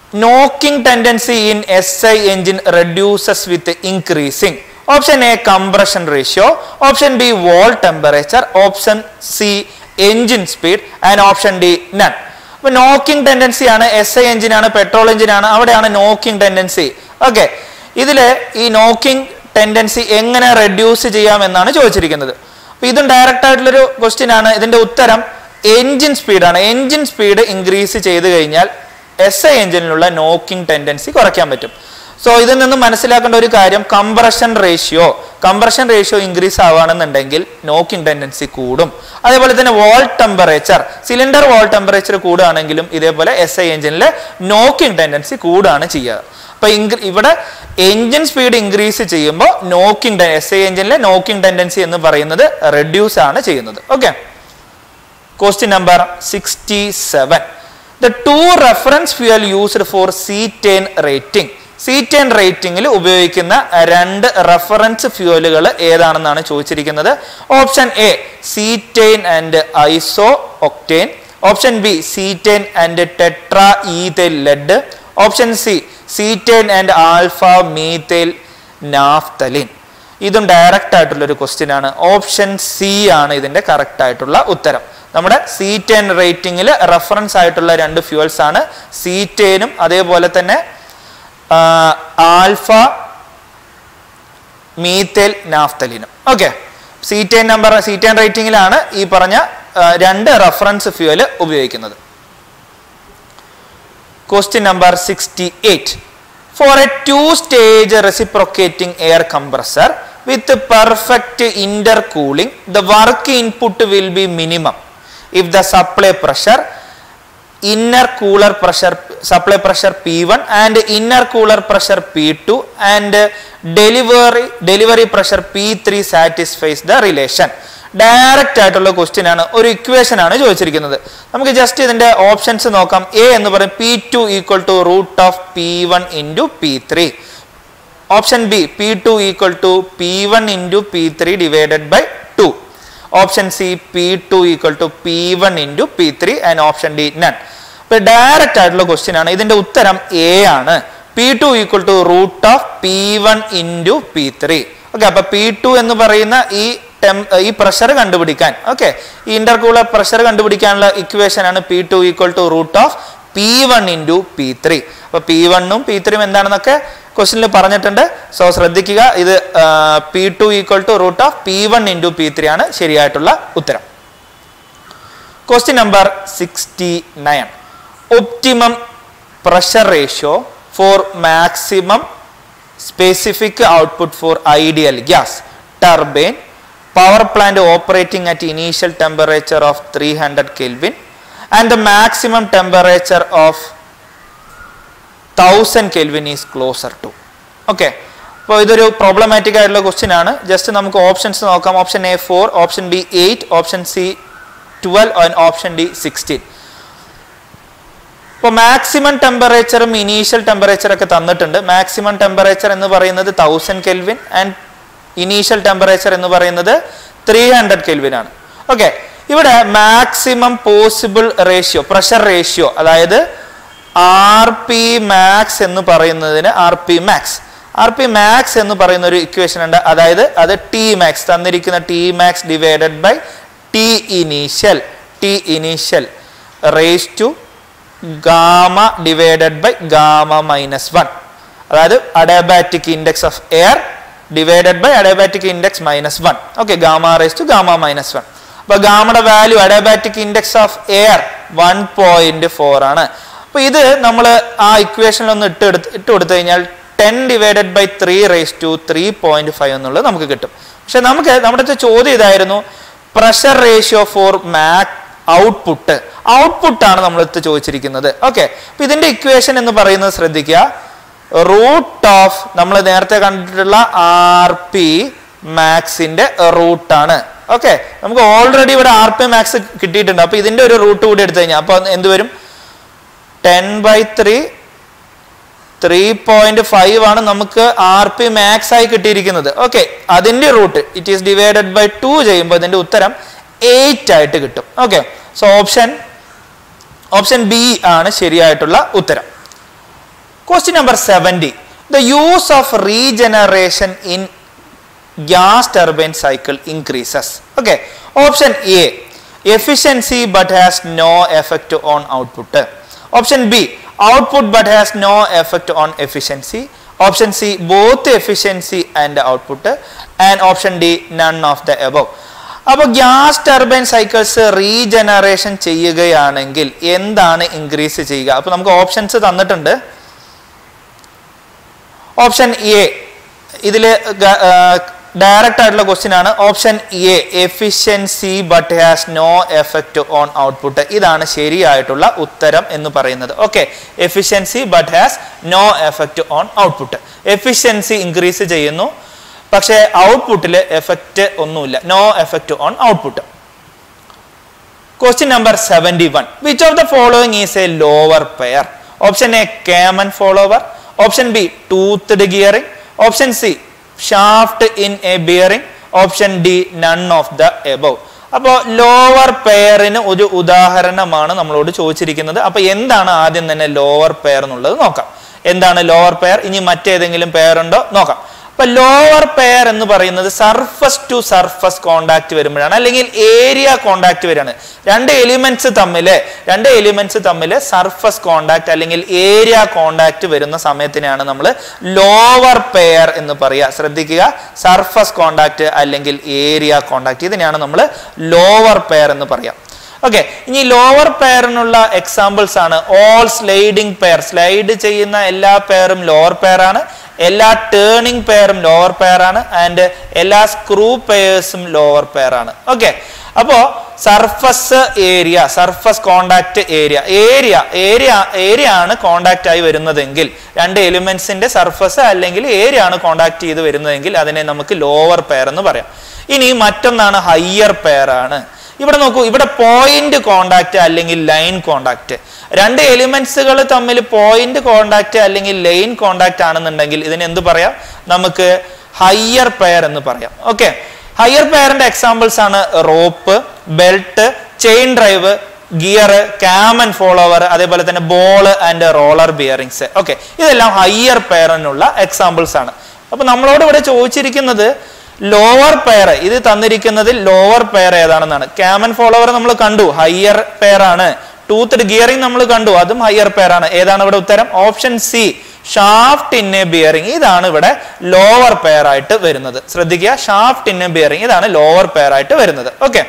knocking tendency in S I engine reduces with increasing option A compression ratio option B wall temperature option C engine speed and option D none അപ്പൊ knocking tendency ആണ് S I engine ആണ് petrol engine ആണ് അവിടെയാണ് knocking tendency okay ഇതില് ഈ knocking tendency എങ്ങനെ reduce ചെയ്യാം എന്നാണ് ചോദിച്ചിരിക്കുന്നത് അപ്പൊ ഇതും ഡയറക്റ്റ് ആയിട്ടുള്ളൊരു ക്വസ്റ്റ്യൻ ആണ് ഇതിന്റെ ഉത്തരം എഞ്ചിൻ സ്പീഡാണ് എഞ്ചിൻ സ്പീഡ് ഇൻക്രീസ് ചെയ്ത് കഴിഞ്ഞാൽ എസ് ഐ എഞ്ചിനിലുള്ള നോക്കിംഗ് ടെൻഡൻസി കുറയ്ക്കാൻ പറ്റും സോ ഇതിൽ നിന്ന് മനസ്സിലാക്കേണ്ട ഒരു കാര്യം compression ratio compression ratio increase ആവുകയാണെന്നുണ്ടെങ്കിൽ നോക്കിംഗ് ടെൻഡൻസി കൂടും അതേപോലെ തന്നെ wall temperature cylinder wall temperature കൂടുകയാണെങ്കിലും ഇതേപോലെ എസ് ഐ എഞ്ചിനിൽ നോക്കിംഗ് ടെൻഡൻസി കൂടുകയാണ് ചെയ്യുക അപ്പൊ ഇവിടെ എഞ്ചിൻ സ്പീഡ് ഇൻക്രീസ് ചെയ്യുമ്പോൾ നോക്കിംഗ് എസ് ഐ എഞ്ചിനിലെ നോക്കിംഗ് ടെൻഡൻസി എന്ന് പറയുന്നത് റെഡ്യൂസ് ആണ് ചെയ്യുന്നത് okay question number sixty seven the two reference fuel used for cetane rating cetane റേറ്റിംഗിൽ ഉപയോഗിക്കുന്ന രണ്ട് റെഫറൻസ് ഫ്യൂലുകൾ ഏതാണെന്നാണ് ചോദിച്ചിരിക്കുന്നത് option A cetane and iso octane option B cetane and tetra ethyl lead option C cetane and alpha methyl naphthalene ഇതും direct ആയിട്ടുള്ള ഒരു question ആണ് ഓപ്ഷൻ സി ആണ് ഇതിന്റെ കറക്റ്റ് ആയിട്ടുള്ള ഉത്തരം നമ്മുടെ സീറ്റേൻ റേറ്റിംഗിൽ റെഫറൻസ് ആയിട്ടുള്ള രണ്ട് ഫ്യൂൽസ് ആണ് സീറ്റേനും അതേപോലെ തന്നെ ആൽഫ മീത്തേൽ നാഫ്തലിനും ഓക്കെ സീറ്റേൻ നമ്പർ സീറ്റേൻ റേറ്റിംഗിലാണ് ഈ പറഞ്ഞ രണ്ട് റെഫറൻസ് ഫ്യൂവൽ ഉപയോഗിക്കുന്നത് question number sixty eight for a two stage reciprocating air compressor with perfect intercooling the work input will be minimum if the supply pressure inner cooler pressure supply pressure P1 and inner cooler pressure P2 and delivery delivery pressure P3 satisfies the relation direct ആയിട്ടുള്ള question ആണ് ഒരു equation ആണ് ചോദിച്ചിരിക്കുന്നത് നമുക്ക് just ഇതിന്റെ options നോക്കാം A എന്ന് പറയും P two equal to root of P one into P three option B P two equal to P one into P three divided by two option C P two equal to P one into P three and option D none ഇപ്പൊ direct ആയിട്ടുള്ള question ആണ് ഇതിന്റെ ഉത്തരം A ആണ് P two equal to root of P one into P three okay അപ്പൊ P two എന്ന് പറയുന്ന ഈ ടെം ഈ പ്രഷർ കണ്ടുപിടിക്കാൻ ഓക്കെ ഈ ഇന്റർകൂളർ പ്രഷർ കണ്ടുപിടിക്കാനുള്ള ഇക്വേഷൻ ആണ് P two equal to root of P one into P three അപ്പൊ പി വണ്ണും പി ത്രീയും എന്താണെന്നൊക്കെ ക്വസ്റ്റിനിൽ പറഞ്ഞിട്ടുണ്ട് സോ ശ്രദ്ധിക്കുക ഇത് P two equal to root of P one into P three ആണ് ശരിയായിട്ടുള്ള ഉത്തരം question number sixty nine optimum pressure ratio for maximum specific output for ideal gas turbine power plant operating at initial temperature of three hundred kelvin and the maximum temperature of thousand kelvin is closer to okay അപ്പോൾ ഇതൊരു problematic ആയിട്ടുള്ള question ആണ് just നമുക്ക് options നോക്കാം option A four option B eight option C twelve and option D sixteen ഇപ്പോൾ maximum ടെമ്പറേച്ചറും initial temperature ഒക്കെ തന്നിട്ടുണ്ട് മാക്സിമം ടെമ്പറേച്ചർ എന്ന് പറയുന്നത് thousand kelvin and initial temperature എന്ന് പറയുന്നത് ത്രീ ഹൺഡ്രഡ് കെൽവിൻ ആണ് ഓക്കെ ഇവിടെ maximum possible ratio pressure ratio അതായത് ആർ പി മാക്സ് എന്ന് പറയുന്നതിന് R P max R P max എന്ന് പറയുന്ന ഒരു ഇക്വേഷൻ ഉണ്ട് അതായത് അത് ടി മാക്സ് തന്നിരിക്കുന്ന T max divided by T initial T initial raise to gamma divided by gamma minus one അതായത് adiabatic index of air divided by adiabatic index minus one okay gamma raise to gamma minus one അപ്പൊ ഗാമയുടെ value adiabatic index of air one point four ആണ് അപ്പൊ ഇത് നമ്മൾ ആ ഇക്വേഷനിൽ ഒന്ന് ഇട്ട് എടുത്ത് ഇട്ട് കൊടുത്തു കഴിഞ്ഞാൽ ten divided by three raise to three point five എന്നുള്ളത് നമുക്ക് കിട്ടും പക്ഷെ നമുക്ക് നമ്മുടെ അടുത്ത് ചോദ്യം ഇതായിരുന്നു pressure ratio for max output output ആണ് നമ്മൾ എടുത്ത് ചോദിച്ചിരിക്കുന്നത് ഓക്കെ അപ്പൊ ഇതിന്റെ ഇക്വേഷൻ എന്ന് പറയുന്നത് ശ്രദ്ധിക്കുക റൂട്ട് ഓഫ് നമ്മൾ നേരത്തെ കണ്ടിട്ടുള്ള ആർ പി മാക്സിന്റെ റൂട്ടാണ് ഓക്കെ നമുക്ക് ഓൾറെഡി ഇവിടെ ആർ പി മാക്സ് കിട്ടിയിട്ടുണ്ട് അപ്പൊ ഇതിന്റെ ഒരു റൂട്ട് കൂടി എടുത്തു കഴിഞ്ഞാൽ അപ്പൊ എന്ത് വരും ten by three three point five ആണ് നമുക്ക് ആർ പി മാക്സ് ആയി കിട്ടിയിരിക്കുന്നത് ഓക്കെ അതിന്റെ root it is divided by two ചെയ്യുമ്പോൾ ഇതിന്റെ ഉത്തരം എയ്റ്റ് ആയിട്ട് കിട്ടും okay so option option B ആണ് ശരിയായിട്ടുള്ള ഉത്തരം question number seventy the use of regeneration in gas turbine cycle increases. Okay. Option A efficiency but has no effect on output. Option B output but has no effect on efficiency. Option C both efficiency and output. And option D none of the above. അപ്പോൾ gas turbine cycles regeneration ചെയ്യുകയാണെങ്കിൽ എന്താണ് increase ചെയ്യുക അപ്പോൾ നമുക്ക് options തന്നിട്ടുണ്ട് option A ഇതിൽ direct ആയിട്ടുള്ള question ആണ് option A efficiency but has no effect on output ഇതാണ് ശരിയായിട്ടുള്ള ഉത്തരം എന്ന് പറയുന്നത് okay efficiency but has no effect on output efficiency increase ചെയ്യുന്നു പക്ഷേ ഔട്ട്പുട്ടിൽ എഫക്റ്റ് ഒന്നുമില്ല no effect on output question number seventy one which of the following is a lower pair option A കേമൻ follower option B toothed gearing option C shaft in a bearing option D none of the above അപ്പോൾ lower പെയറിന് ഒരു ഉദാഹരണമാണ് നമ്മളോട് ചോദിച്ചിരിക്കുന്നത് അപ്പോൾ എന്താണ് ആദ്യം തന്നെ ലോവർ പെയർ എന്നുള്ളത് നോക്കാം എന്താണ് ലോവർ പെയർ ഇനി മറ്റേതെങ്കിലും പെയർ ഉണ്ടോ നോക്കാം അപ്പൊ ലോവർ പെയർ എന്ന് പറയുന്നത് സർഫസ് ടു സർഫസ് കോണ്ടാക്ട് വരുമ്പോഴാണ് അല്ലെങ്കിൽ ഏരിയ കോണ്ടാക്ട് വരികയാണ് രണ്ട് എലിമെന്റ്സ് തമ്മിൽ രണ്ട് എലിമെന്റ്സ് തമ്മിൽ സർഫസ് കോണ്ടാക്ട് അല്ലെങ്കിൽ ഏരിയ കോണ്ടാക്ട് വരുന്ന സമയത്തിനാണ് നമ്മൾ ലോവർ പെയർ എന്ന് പറയുക ശ്രദ്ധിക്കുക സർഫസ് കോണ്ടാക്ട് അല്ലെങ്കിൽ ഏരിയ കോണ്ടാക്ട് ഇതിനെയാണ് നമ്മൾ ലോവർ പെയർ എന്ന് പറയാം ഓക്കെ ഇനി ലോവർ പെയറിനുള്ള എക്സാമ്പിൾസ് ആണ് ഓൾ സ്ലൈഡിംഗ് പെയർ സ്ലൈഡ് ചെയ്യുന്ന എല്ലാ പെയറും ലോവർ പെയർ ആണ് എല്ലാ ടേണിംഗ് പെയറും ലോവർ പെയർ ആണ് ആൻഡ് എല്ലാ സ്ക്രൂ പെയേഴ്സും ലോവർ പെയർ ആണ് ഓക്കെ അപ്പോ surface area surface contact area area area area ആണ് കോണ്ടാക്ട് ആയി വരുന്നതെങ്കിൽ രണ്ട് എലിമെന്റ്സിന്റെ സർഫസ് അല്ലെങ്കിൽ ഏരിയ ആണ് കോണ്ടാക്ട് ചെയ്ത് വരുന്നതെങ്കിൽ അതിനെ നമുക്ക് ലോവർ പെയർ എന്ന് പറയാം ഇനി മറ്റൊന്നാണ് ഹയ്യർ പെയർ ആണ് ഇവിടെ നോക്കൂ ഇവിടെ പോയിന്റ് കോണ്ടാക്ട് അല്ലെങ്കിൽ ലൈൻ കോണ്ടാക്ട് രണ്ട് എലിമെന്റ്സുകൾ തമ്മിൽ പോയിന്റ് കോണ്ടാക്ട് അല്ലെങ്കിൽ ലൈൻ കോണ്ടാക്ട് ആണെന്നുണ്ടെങ്കിൽ ഇതിന് എന്ത് പറയാം നമുക്ക് ഹയ്യർ പെയർ എന്ന് പറയാം ഓക്കെ ഹയർ പെയറിന്റെ എക്സാമ്പിൾസ് ആണ് rope belt chain drive gear cam and follower അതേപോലെ തന്നെ ball and roller bearings okay ഇതെല്ലാം ഹയ്യർ പെയറിനുള്ള എക്സാമ്പിൾസ് ആണ് അപ്പൊ നമ്മളോട് ഇവിടെ ചോദിച്ചിരിക്കുന്നത് ലോവർ പെയർ ഇത് തന്നിരിക്കുന്നതിൽ ലോവർ പെയർ ഏതാണെന്നാണ് ക്യാമൻ ഫോളോവർ നമ്മൾ കണ്ടു ഹയ്യർ പെയർ ആണ് ടൂത്ത് ഗിയറിംഗ് നമ്മൾ കണ്ടു അതും ഹയ്യർ പെയർ ആണ് ഏതാണ് ഇവിടെ ഉത്തരം option C shaft in a bearing ഇതാണ് ഇവിടെ ലോവർ പെയർ ആയിട്ട് വരുന്നത് ശ്രദ്ധിക്കുക ഷാഫ്റ്റ് ഇൻ എ ബിയറിംഗ് ഇതാണ് ലോവർ പെയർ ആയിട്ട് വരുന്നത് okay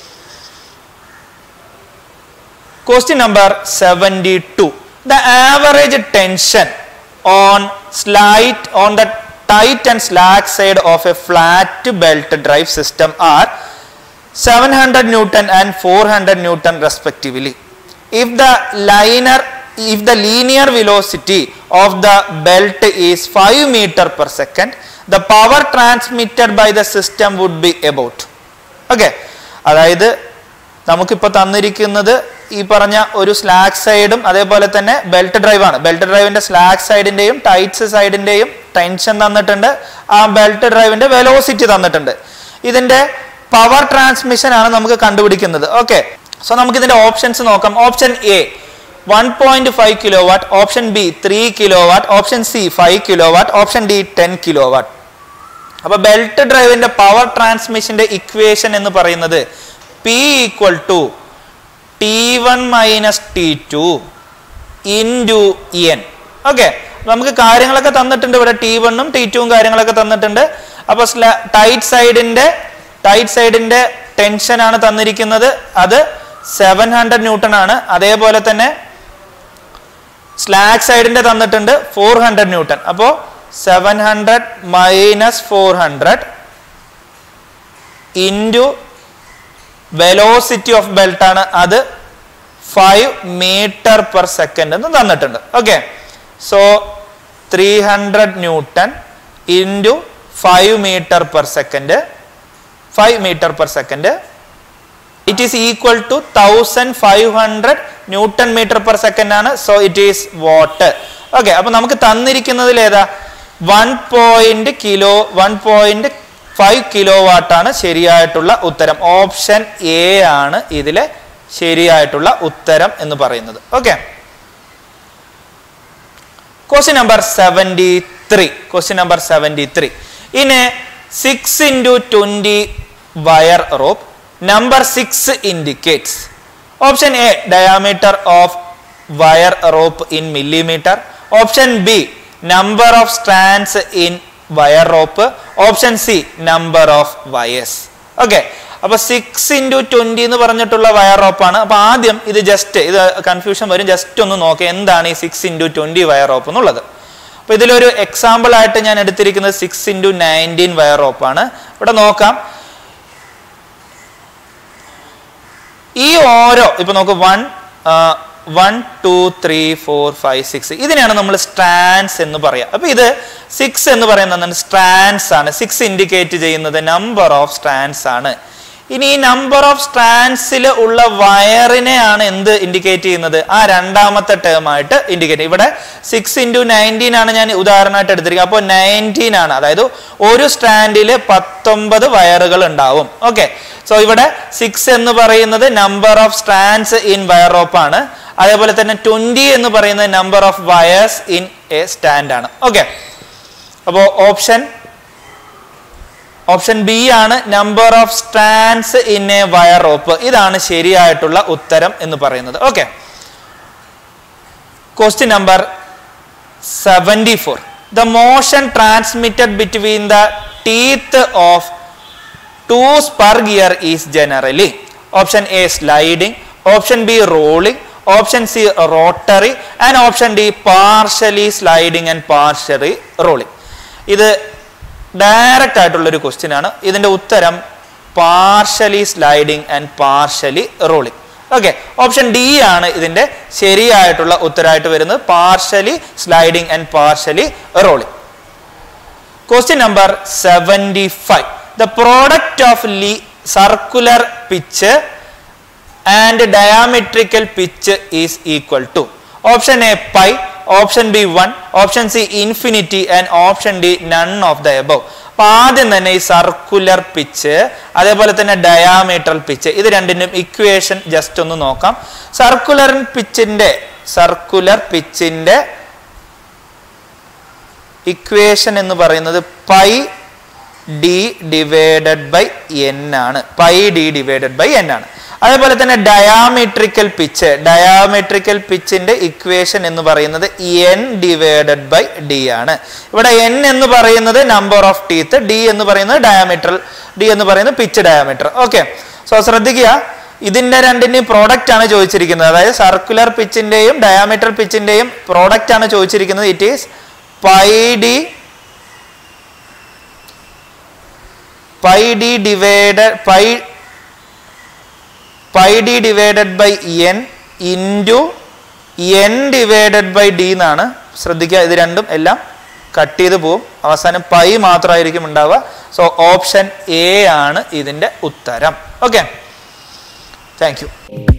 question number seventy two the average tension on slight on the tight and slack side of a flat belt drive system are 700 Newton and 400 Newton respectively. If the liner if the linear velocity of the belt is 5 meter per second, the power transmitted by the system would be about. Okay. അതായത് നമുക്കിപ്പോൾ തന്നിരിക്കുന്നത് ഈ പറഞ്ഞ ഒരു slack സൈഡും അതേപോലെ തന്നെ belt drive ആണ് ബെൽറ്റ് ഡ്രൈവിന്റെ സ്ലാക്ക് സൈഡിന്റെയും ടൈറ്റ്സ് സൈഡിന്റെയും ടെൻഷൻ തന്നിട്ടുണ്ട് ആ ബെൽറ്റ് ഡ്രൈവിന്റെ വെലോസിറ്റി തന്നിട്ടുണ്ട് ഇതിന്റെ പവർ ട്രാൻസ്മിഷൻ ആണ് നമുക്ക് കണ്ടുപിടിക്കുന്നത് ഓക്കെ സോ നമുക്ക് ഇതിന്റെ ഓപ്ഷൻസ് നോക്കാം option A one point five kilowatt option B three kilowatt option C five kilowatt option D ten kilowatt അപ്പൊ ബെൽറ്റ് ഡ്രൈവിന്റെ പവർ ട്രാൻസ്മിഷന്റെ ഇക്വേഷൻ എന്ന് പറയുന്നത് P equal to T one minus T two into N okay നമുക്ക് കാര്യങ്ങളൊക്കെ തന്നിട്ടുണ്ട് ഇവിടെ T വണ്ണും ടി ടുവും കാര്യങ്ങളൊക്കെ തന്നിട്ടുണ്ട് അപ്പൊ ടൈറ്റ് സൈഡിന്റെ ടൈറ്റ് സൈഡിന്റെ ടെൻഷൻ ആണ് തന്നിരിക്കുന്നത് അത് സെവൻ ഹൺഡ്രഡ് ന്യൂട്ടൺ ആണ് അതേപോലെ തന്നെ സ്ലാക്ക് സൈഡിന്റെ തന്നിട്ടുണ്ട് ഫോർ ഹൺഡ്രഡ് ന്യൂട്ടൺ അപ്പോൾ seven hundred minus four hundred into velocity of belt ആണ് അത് ഫൈവ് മീറ്റർ പെർ സെക്കൻഡ് എന്ന് തന്നിട്ടുണ്ട് okay so three hundred newton into five metre per second five metre per second it is equal to thousand five hundred newton metre per second ആണ് so it is watt okay അപ്പൊ നമുക്ക് തന്നിരിക്കുന്നതിൽ ഏതാ one point kilo one point five kilo വാട്ടാണ് ശരിയായിട്ടുള്ള ഉത്തരം option A ആണ് ഇതിലെ ശരിയായിട്ടുള്ള ഉത്തരം എന്ന് പറയുന്നത് okay question number seventy three question number seventy three in a six into twenty wire rope number six indicates option A diameter of wire rope in millimetre option B number of strands in wire rope option C number of wires okay അപ്പൊ six into twenty എന്ന് പറഞ്ഞിട്ടുള്ള wire റോപ്പാണ് അപ്പൊ ആദ്യം ഇത് just ഇത് confusion വരും just ഒന്ന് നോക്കുക എന്താണ് ഈ six into twenty wire rope എന്നുള്ളത് അപ്പൊ ഇതിലൊരു എക്സാമ്പിൾ ആയിട്ട് ഞാൻ എടുത്തിരിക്കുന്നത് സിക്സ് ഇൻറ്റു നയൻറ്റീൻ വയർ റോപ്പാണ് ഇവിടെ നോക്കാം ഈ ഓരോ ഇപ്പൊ നമുക്ക് one one two three four five six ഇതിനെയാണ് നമ്മൾ സ്ട്രാൻഡ്സ് എന്ന് പറയാം അപ്പൊ ഇത് സിക്സ് എന്ന് പറയുന്നത് സ്ട്രാൻഡ്സ് ആണ് സിക്സ് ഇൻഡിക്കേറ്റ് ചെയ്യുന്നത് നമ്പർ ഓഫ് സ്ട്രാൻഡ്സ് ആണ് ഇനി ഈ നമ്പർ ഓഫ് സ്ട്രാൻഡ്സിൽ ഉള്ള വയറിനെയാണ് എന്ത് ഇൻഡിക്കേറ്റ് ചെയ്യുന്നത് ആ രണ്ടാമത്തെ ടേം ആയിട്ട് ഇൻഡിക്കേറ്റ് ഇവിടെ സിക്സ് ഇൻറ്റു നയൻറ്റീൻ ആണ് ഞാൻ ഉദാഹരണമായിട്ട് എടുത്തിരിക്കുന്നത് അപ്പോൾ നയൻറ്റീൻ ആണ് അതായത് ഒരു സ്റ്റാൻഡിൽ പത്തൊമ്പത് വയറുകൾ ഉണ്ടാവും ഓക്കെ സോ ഇവിടെ സിക്സ് എന്ന് പറയുന്നത് number of strands in wire rope ആണ് അതേപോലെ തന്നെ ട്വന്റി എന്ന് പറയുന്നത് number of wires in a stand ആണ് ഓക്കെ അപ്പോൾ ഓപ്ഷൻ ഓപ്ഷൻ ബി ആണ് number of strands in a wire rope ഇതാണ് ശരിയായിട്ടുള്ള ഉത്തരം എന്ന് പറയുന്നത് okay question number seventy four the motion transmitted between the teeth of two spur gear is generally option A sliding option B rolling option C rotary and option D partially sliding and partially rolling ഇത് direct ആയിട്ടുള്ള ഒരു question ആണ് ഇതിന്റെ ഉത്തരം partially sliding and partially rolling okay option D ആണ് ഇതിന്റെ ശരിയായിട്ടുള്ള ഉത്തരമായിട്ട് വരുന്നത് partially sliding and partially rolling question number seventy five the product of ലീ circular pitch and diametrical pitch is equal to option A pi option B one option C infinity and option D none of the above അപ്പൊ ആദ്യം തന്നെ ഈ circular pitch അതേപോലെ തന്നെ ഡയാമീറ്ററൽ pitch ഇത് രണ്ടിനും equation just ഒന്ന് നോക്കാം സർക്കുലർ പിച്ചിന്റെ സർക്കുലർ പിച്ചിന്റെ ഇക്വേഷൻ എന്ന് പറയുന്നത് pi D divided by N ആണ് pi D divided by N ആണ് അതേപോലെ തന്നെ ഡയാമെട്രിക്കൽ പിച്ച് ഡയാമെട്രിക്കൽ പിച്ചിന്റെ ഇക്വേഷൻ എന്ന് പറയുന്നത് എൻ ഡിവൈഡഡ് ബൈ ഡി ആണ് ഇവിടെ എൻ എന്ന് പറയുന്നത് നമ്പർ ഓഫ് ടീത്ത് ഡി എന്ന് പറയുന്നത് ഡയാമീറ്റർ ഡി എന്ന് പറയുന്നത് പിച്ച് ഡയാമീറ്റർ ഓക്കെ സോ ശ്രദ്ധിക്കുക ഇതിന്റെ രണ്ടിന്റെയും പ്രോഡക്റ്റ് ആണ് ചോദിച്ചിരിക്കുന്നത് അതായത് സർക്കുലർ പിച്ചിന്റെയും ഡയാമീറ്റർ പിച്ചിന്റെയും പ്രോഡക്റ്റ് ആണ് ചോദിച്ചിരിക്കുന്നത് it is pi D pi D divide pi pi D divided by N into N divided by D എന്നാണ് ശ്രദ്ധിക്കുക ഇത് രണ്ടും എല്ലാം കട്ട് ചെയ്ത് പോവും അവസാനം പൈ മാത്രമായിരിക്കും ഉണ്ടാവുക സോ ഓപ്ഷൻ എ ആണ് ഇതിൻ്റെ ഉത്തരം ഓക്കെ താങ്ക് യു